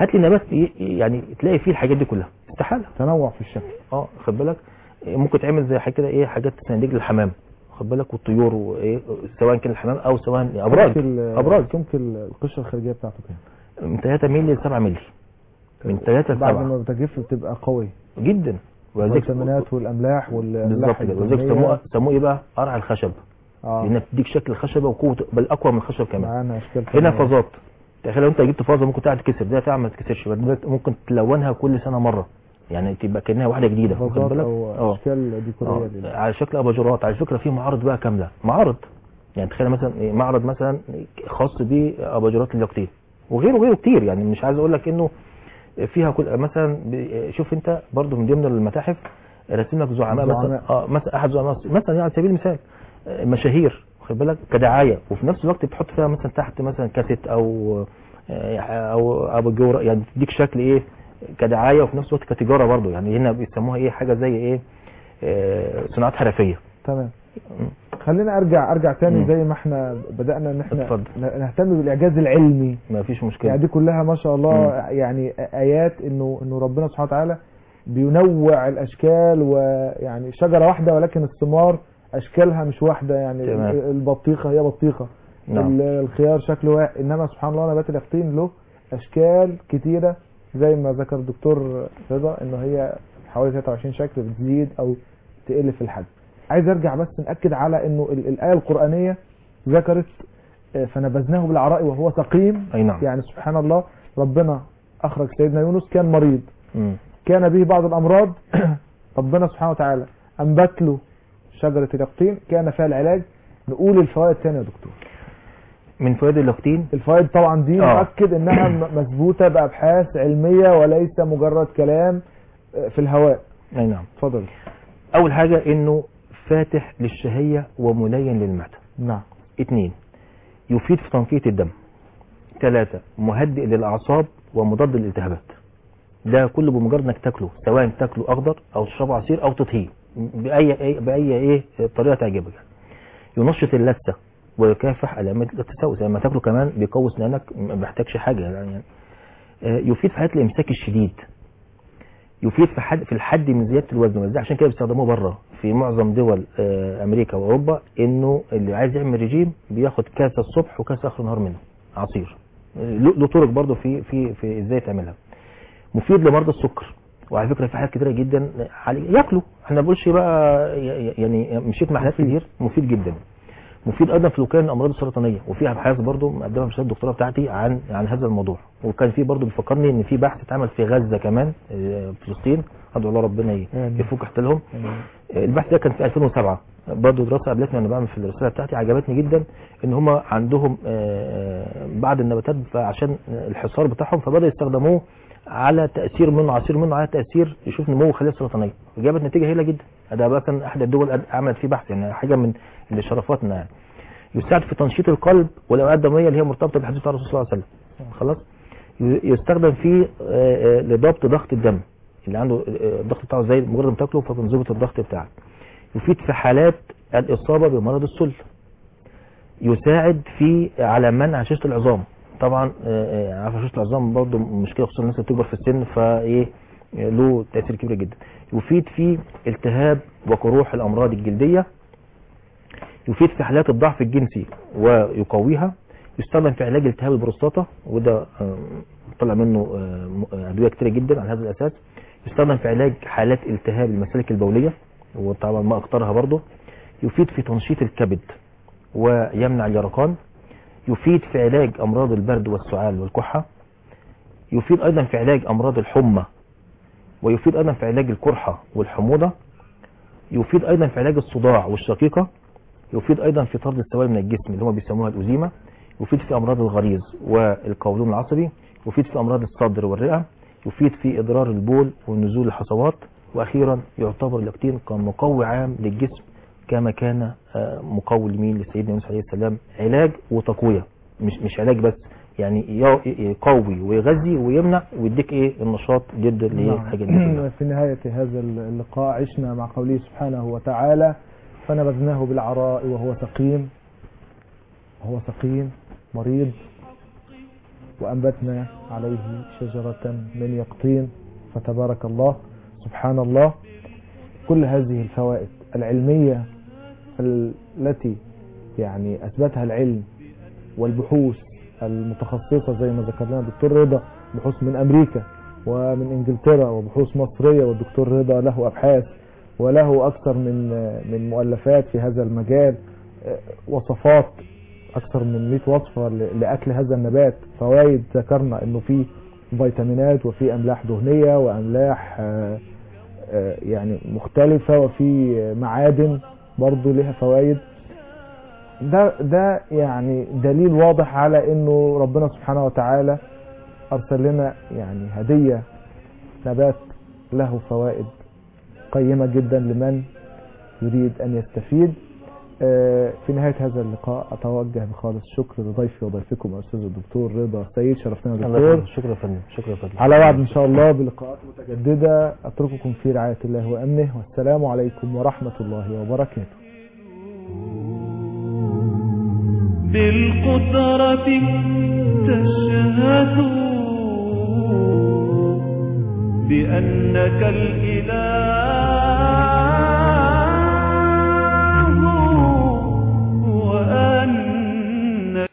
هات لي نبات ي- يعني تلاقي فيه الحاجات دي كلها استحاله تنوع في الشكل اه خد بالك إيه، ممكن تعمل زي حاجه كده ايه حاجات صناديق للحمام خد بالك والطيور وايه سواء كان الحمام او سواء ابراج سمك ال- ابراج سمك ال- القشره الخارجيه بتاعته كام من 3 مللي ل 7 مللي من 3 ل بعد 7 ما بتجف بتبقى قوي جدا ولذلك الفيتامينات والاملاح والاملاح بالظبط كده ولذلك الدهنية. سموه سموه ايه بقى قرع الخشب اه لانها بتديك شكل الخشبه وقوه بل اقوى من الخشب كمان معانا اشكال هنا تانية. فازات تخيل لو انت جبت فازه ممكن تقعد تكسر ده فعلا ما تتكسرش بل ممكن تلونها كل سنه مره يعني تبقى كانها واحده جديده واخد فازات بالك او اه اشكال ديكوريه آه، لل- على شكل اباجورات على فكره في معارض بقى كامله معارض يعني تخيل مثلا إيه، معرض مثلا خاص باباجورات اليقطين وغيره وغيره كتير يعني مش عايز اقول لك انه فيها كل مثلا ب- شوف انت برضو من ضمن المتاحف راسم لك زعماء مثلا زعماء. اه مثلا احد زعماء مصر. مثلا يعني على سبيل المثال آه، مشاهير واخد بالك كدعايه وفي نفس الوقت بتحط فيها مثلا تحت مثلا كاسيت او آه، او اباجوره يعني تديك شكل ايه كدعايه وفي نفس الوقت كتجاره برضو يعني هنا بيسموها ايه حاجه زي ايه آه، صناعات حرفيه تمام خلينا ارجع ارجع تاني مم. زي ما احنا بدانا ان احنا اتفضل. ن- نهتم بالاعجاز العلمي ما فيش مشكله يعني دي كلها ما شاء الله يعني ايات انه انه ربنا سبحانه وتعالى بينوع الاشكال ويعني شجره واحده ولكن الثمار اشكالها مش واحده يعني تمام. البطيخه هي بطيخه نعم. ال- الخيار شكله واحد انما سبحان الله نبات اليقطين له اشكال كتيره زي ما ذكر الدكتور رضا انه هي حوالي 23 شكل بتزيد او تقل في الحجم عايز ارجع بس ناكد على انه ال- الايه القرانيه ذكرت آه، فنبذناه بالعراء وهو سقيم اي نعم يعني سبحان الله ربنا اخرج سيدنا يونس كان مريض مم. كان به بعض الامراض ربنا سبحانه وتعالى انبت له شجره اليقطين كان فيها العلاج نقول الفوائد تاني يا دكتور من فوائد اليقطين الفوائد طبعا دي آه. مؤكد انها م- مثبوته بابحاث علميه وليس مجرد كلام آه، في الهواء اي نعم اتفضل اول حاجه انه فاتح للشهيه وملين للمعده نعم اثنين يفيد في تنقية الدم ثلاثة مهدئ للأعصاب ومضاد للالتهابات ده كله بمجرد انك تاكله سواء تاكله اخضر او تشربه عصير او تطهيه باي أي- باي ايه طريقه تعجبك ينشط اللثه ويكافح علامات التسوس لما تاكله كمان بيقوي اسنانك ما بيحتاجش حاجه يعني آه، يفيد في حالات الامساك الشديد يفيد في حد في الحد من زياده الوزن وده عشان كده بيستخدموه بره في معظم دول آه، امريكا واوروبا انه اللي عايز يعمل رجيم بياخد كاس الصبح وكاس اخر النهار منه عصير آه، له له طرق برضه في في في ازاي تعملها مفيد لمرضى السكر وعلى فكره في حاجات كتيره جدا علي- ياكلوا احنا ما بنقولش بقى ي- يعني مشيت مع حاجات مفيد. كتير مفيد جدا مفيد ايضا في وكاله الامراض السرطانيه وفي ابحاث برضه مقدمه في الدكتوراه بتاعتي عن عن هذا الموضوع وكان في برضه بيفكرني ان في بحث اتعمل في غزه كمان آه، فلسطين ادعو الله ربنا ي- آمين. يفك احتلهم آه، البحث ده كان في 2007 برضه دراسه قابلتني وانا بعمل في الرساله بتاعتي عجبتني جدا ان هم عندهم آه، بعض النباتات عشان الحصار بتاعهم فبداوا يستخدموه على تاثير منه عصير منه على تاثير يشوف نمو الخلايا السرطانيه جابت نتيجه هائله جدا ده بقى كان احد الدول قد- عملت فيه بحث يعني حاجه من اللي شرفاتنا يعني يساعد في تنشيط القلب والاوعيه الدمويه اللي هي مرتبطه بالحديث بتاع الرسول صلى الله عليه وسلم خلاص ي- يستخدم فيه آه، آه، لضبط ضغط الدم اللي عنده آه، الضغط بتاعه زي مجرد ما تاكله فبنظبط الضغط بتاعك يفيد في حالات الاصابه بمرض السل يساعد في على منع هشاشه العظام طبعا آه، آه، عارف هشاشه العظام برضه مشكله خصوصا الناس اللي بتكبر في السن فايه آه، له تاثير كبير جدا يفيد في التهاب وقروح الامراض الجلديه يفيد في حالات الضعف الجنسي ويقويها يستخدم في علاج التهاب البروستاتا وده آه، طلع منه آه، م- آه، ادويه كتيره جدا على هذا الاساس يستخدم في علاج حالات التهاب المسالك البوليه وطبعا ما اكثرها برضه يفيد في تنشيط الكبد ويمنع اليرقان يفيد في علاج امراض البرد والسعال والكحه يفيد ايضا في علاج امراض الحمى ويفيد ايضا في علاج القرحه والحموضه يفيد ايضا في علاج الصداع والشقيقه يفيد ايضا في طرد السوائل من الجسم اللي هم بيسموها الاوزيما يفيد في امراض الغريز والقولون العصبي يفيد في امراض الصدر والرئه يفيد في اضرار البول ونزول الحصوات واخيرا يعتبر اللاكتين كمقوي عام للجسم كما كان آه، مقوي لمين لسيدنا يونس عليه السلام علاج وتقويه مش مش علاج بس يعني ي- يقوي ويغذي ويمنع ويديك ايه النشاط جدا للحاجات دي كلها. في نهاية هذا اللقاء عشنا مع قوله سبحانه وتعالى فنبذناه بالعراء وهو سقيم وهو سقيم مريض وأنبتنا عليه شجرة من يقطين فتبارك الله سبحان الله كل هذه الفوائد العلمية التي يعني أثبتها العلم والبحوث المتخصصة زي ما ذكرنا الدكتور رضا بحوث من أمريكا ومن إنجلترا وبحوث مصرية والدكتور رضا له أبحاث وله أكثر من من مؤلفات في هذا المجال وصفات أكثر من 100 وصفة لأكل هذا النبات فوائد ذكرنا إنه فيه فيتامينات وفي أملاح دهنية وأملاح يعني مختلفة وفي معادن برضو لها فوائد ده ده يعني دليل واضح على انه ربنا سبحانه وتعالى ارسل لنا يعني هدية نبات له فوائد قيمة جدا لمن يريد ان يستفيد في نهاية هذا اللقاء اتوجه بخالص شكر لضيفي وضيفكم الاستاذ الدكتور رضا سيد شرفتنا دكتور شكرا يا فندم شكرا يا فندم على وعد ان شاء الله بلقاءات متجددة اترككم في رعاية الله وامنه والسلام عليكم ورحمة الله وبركاته بالقدرة تشهد بأنك الإله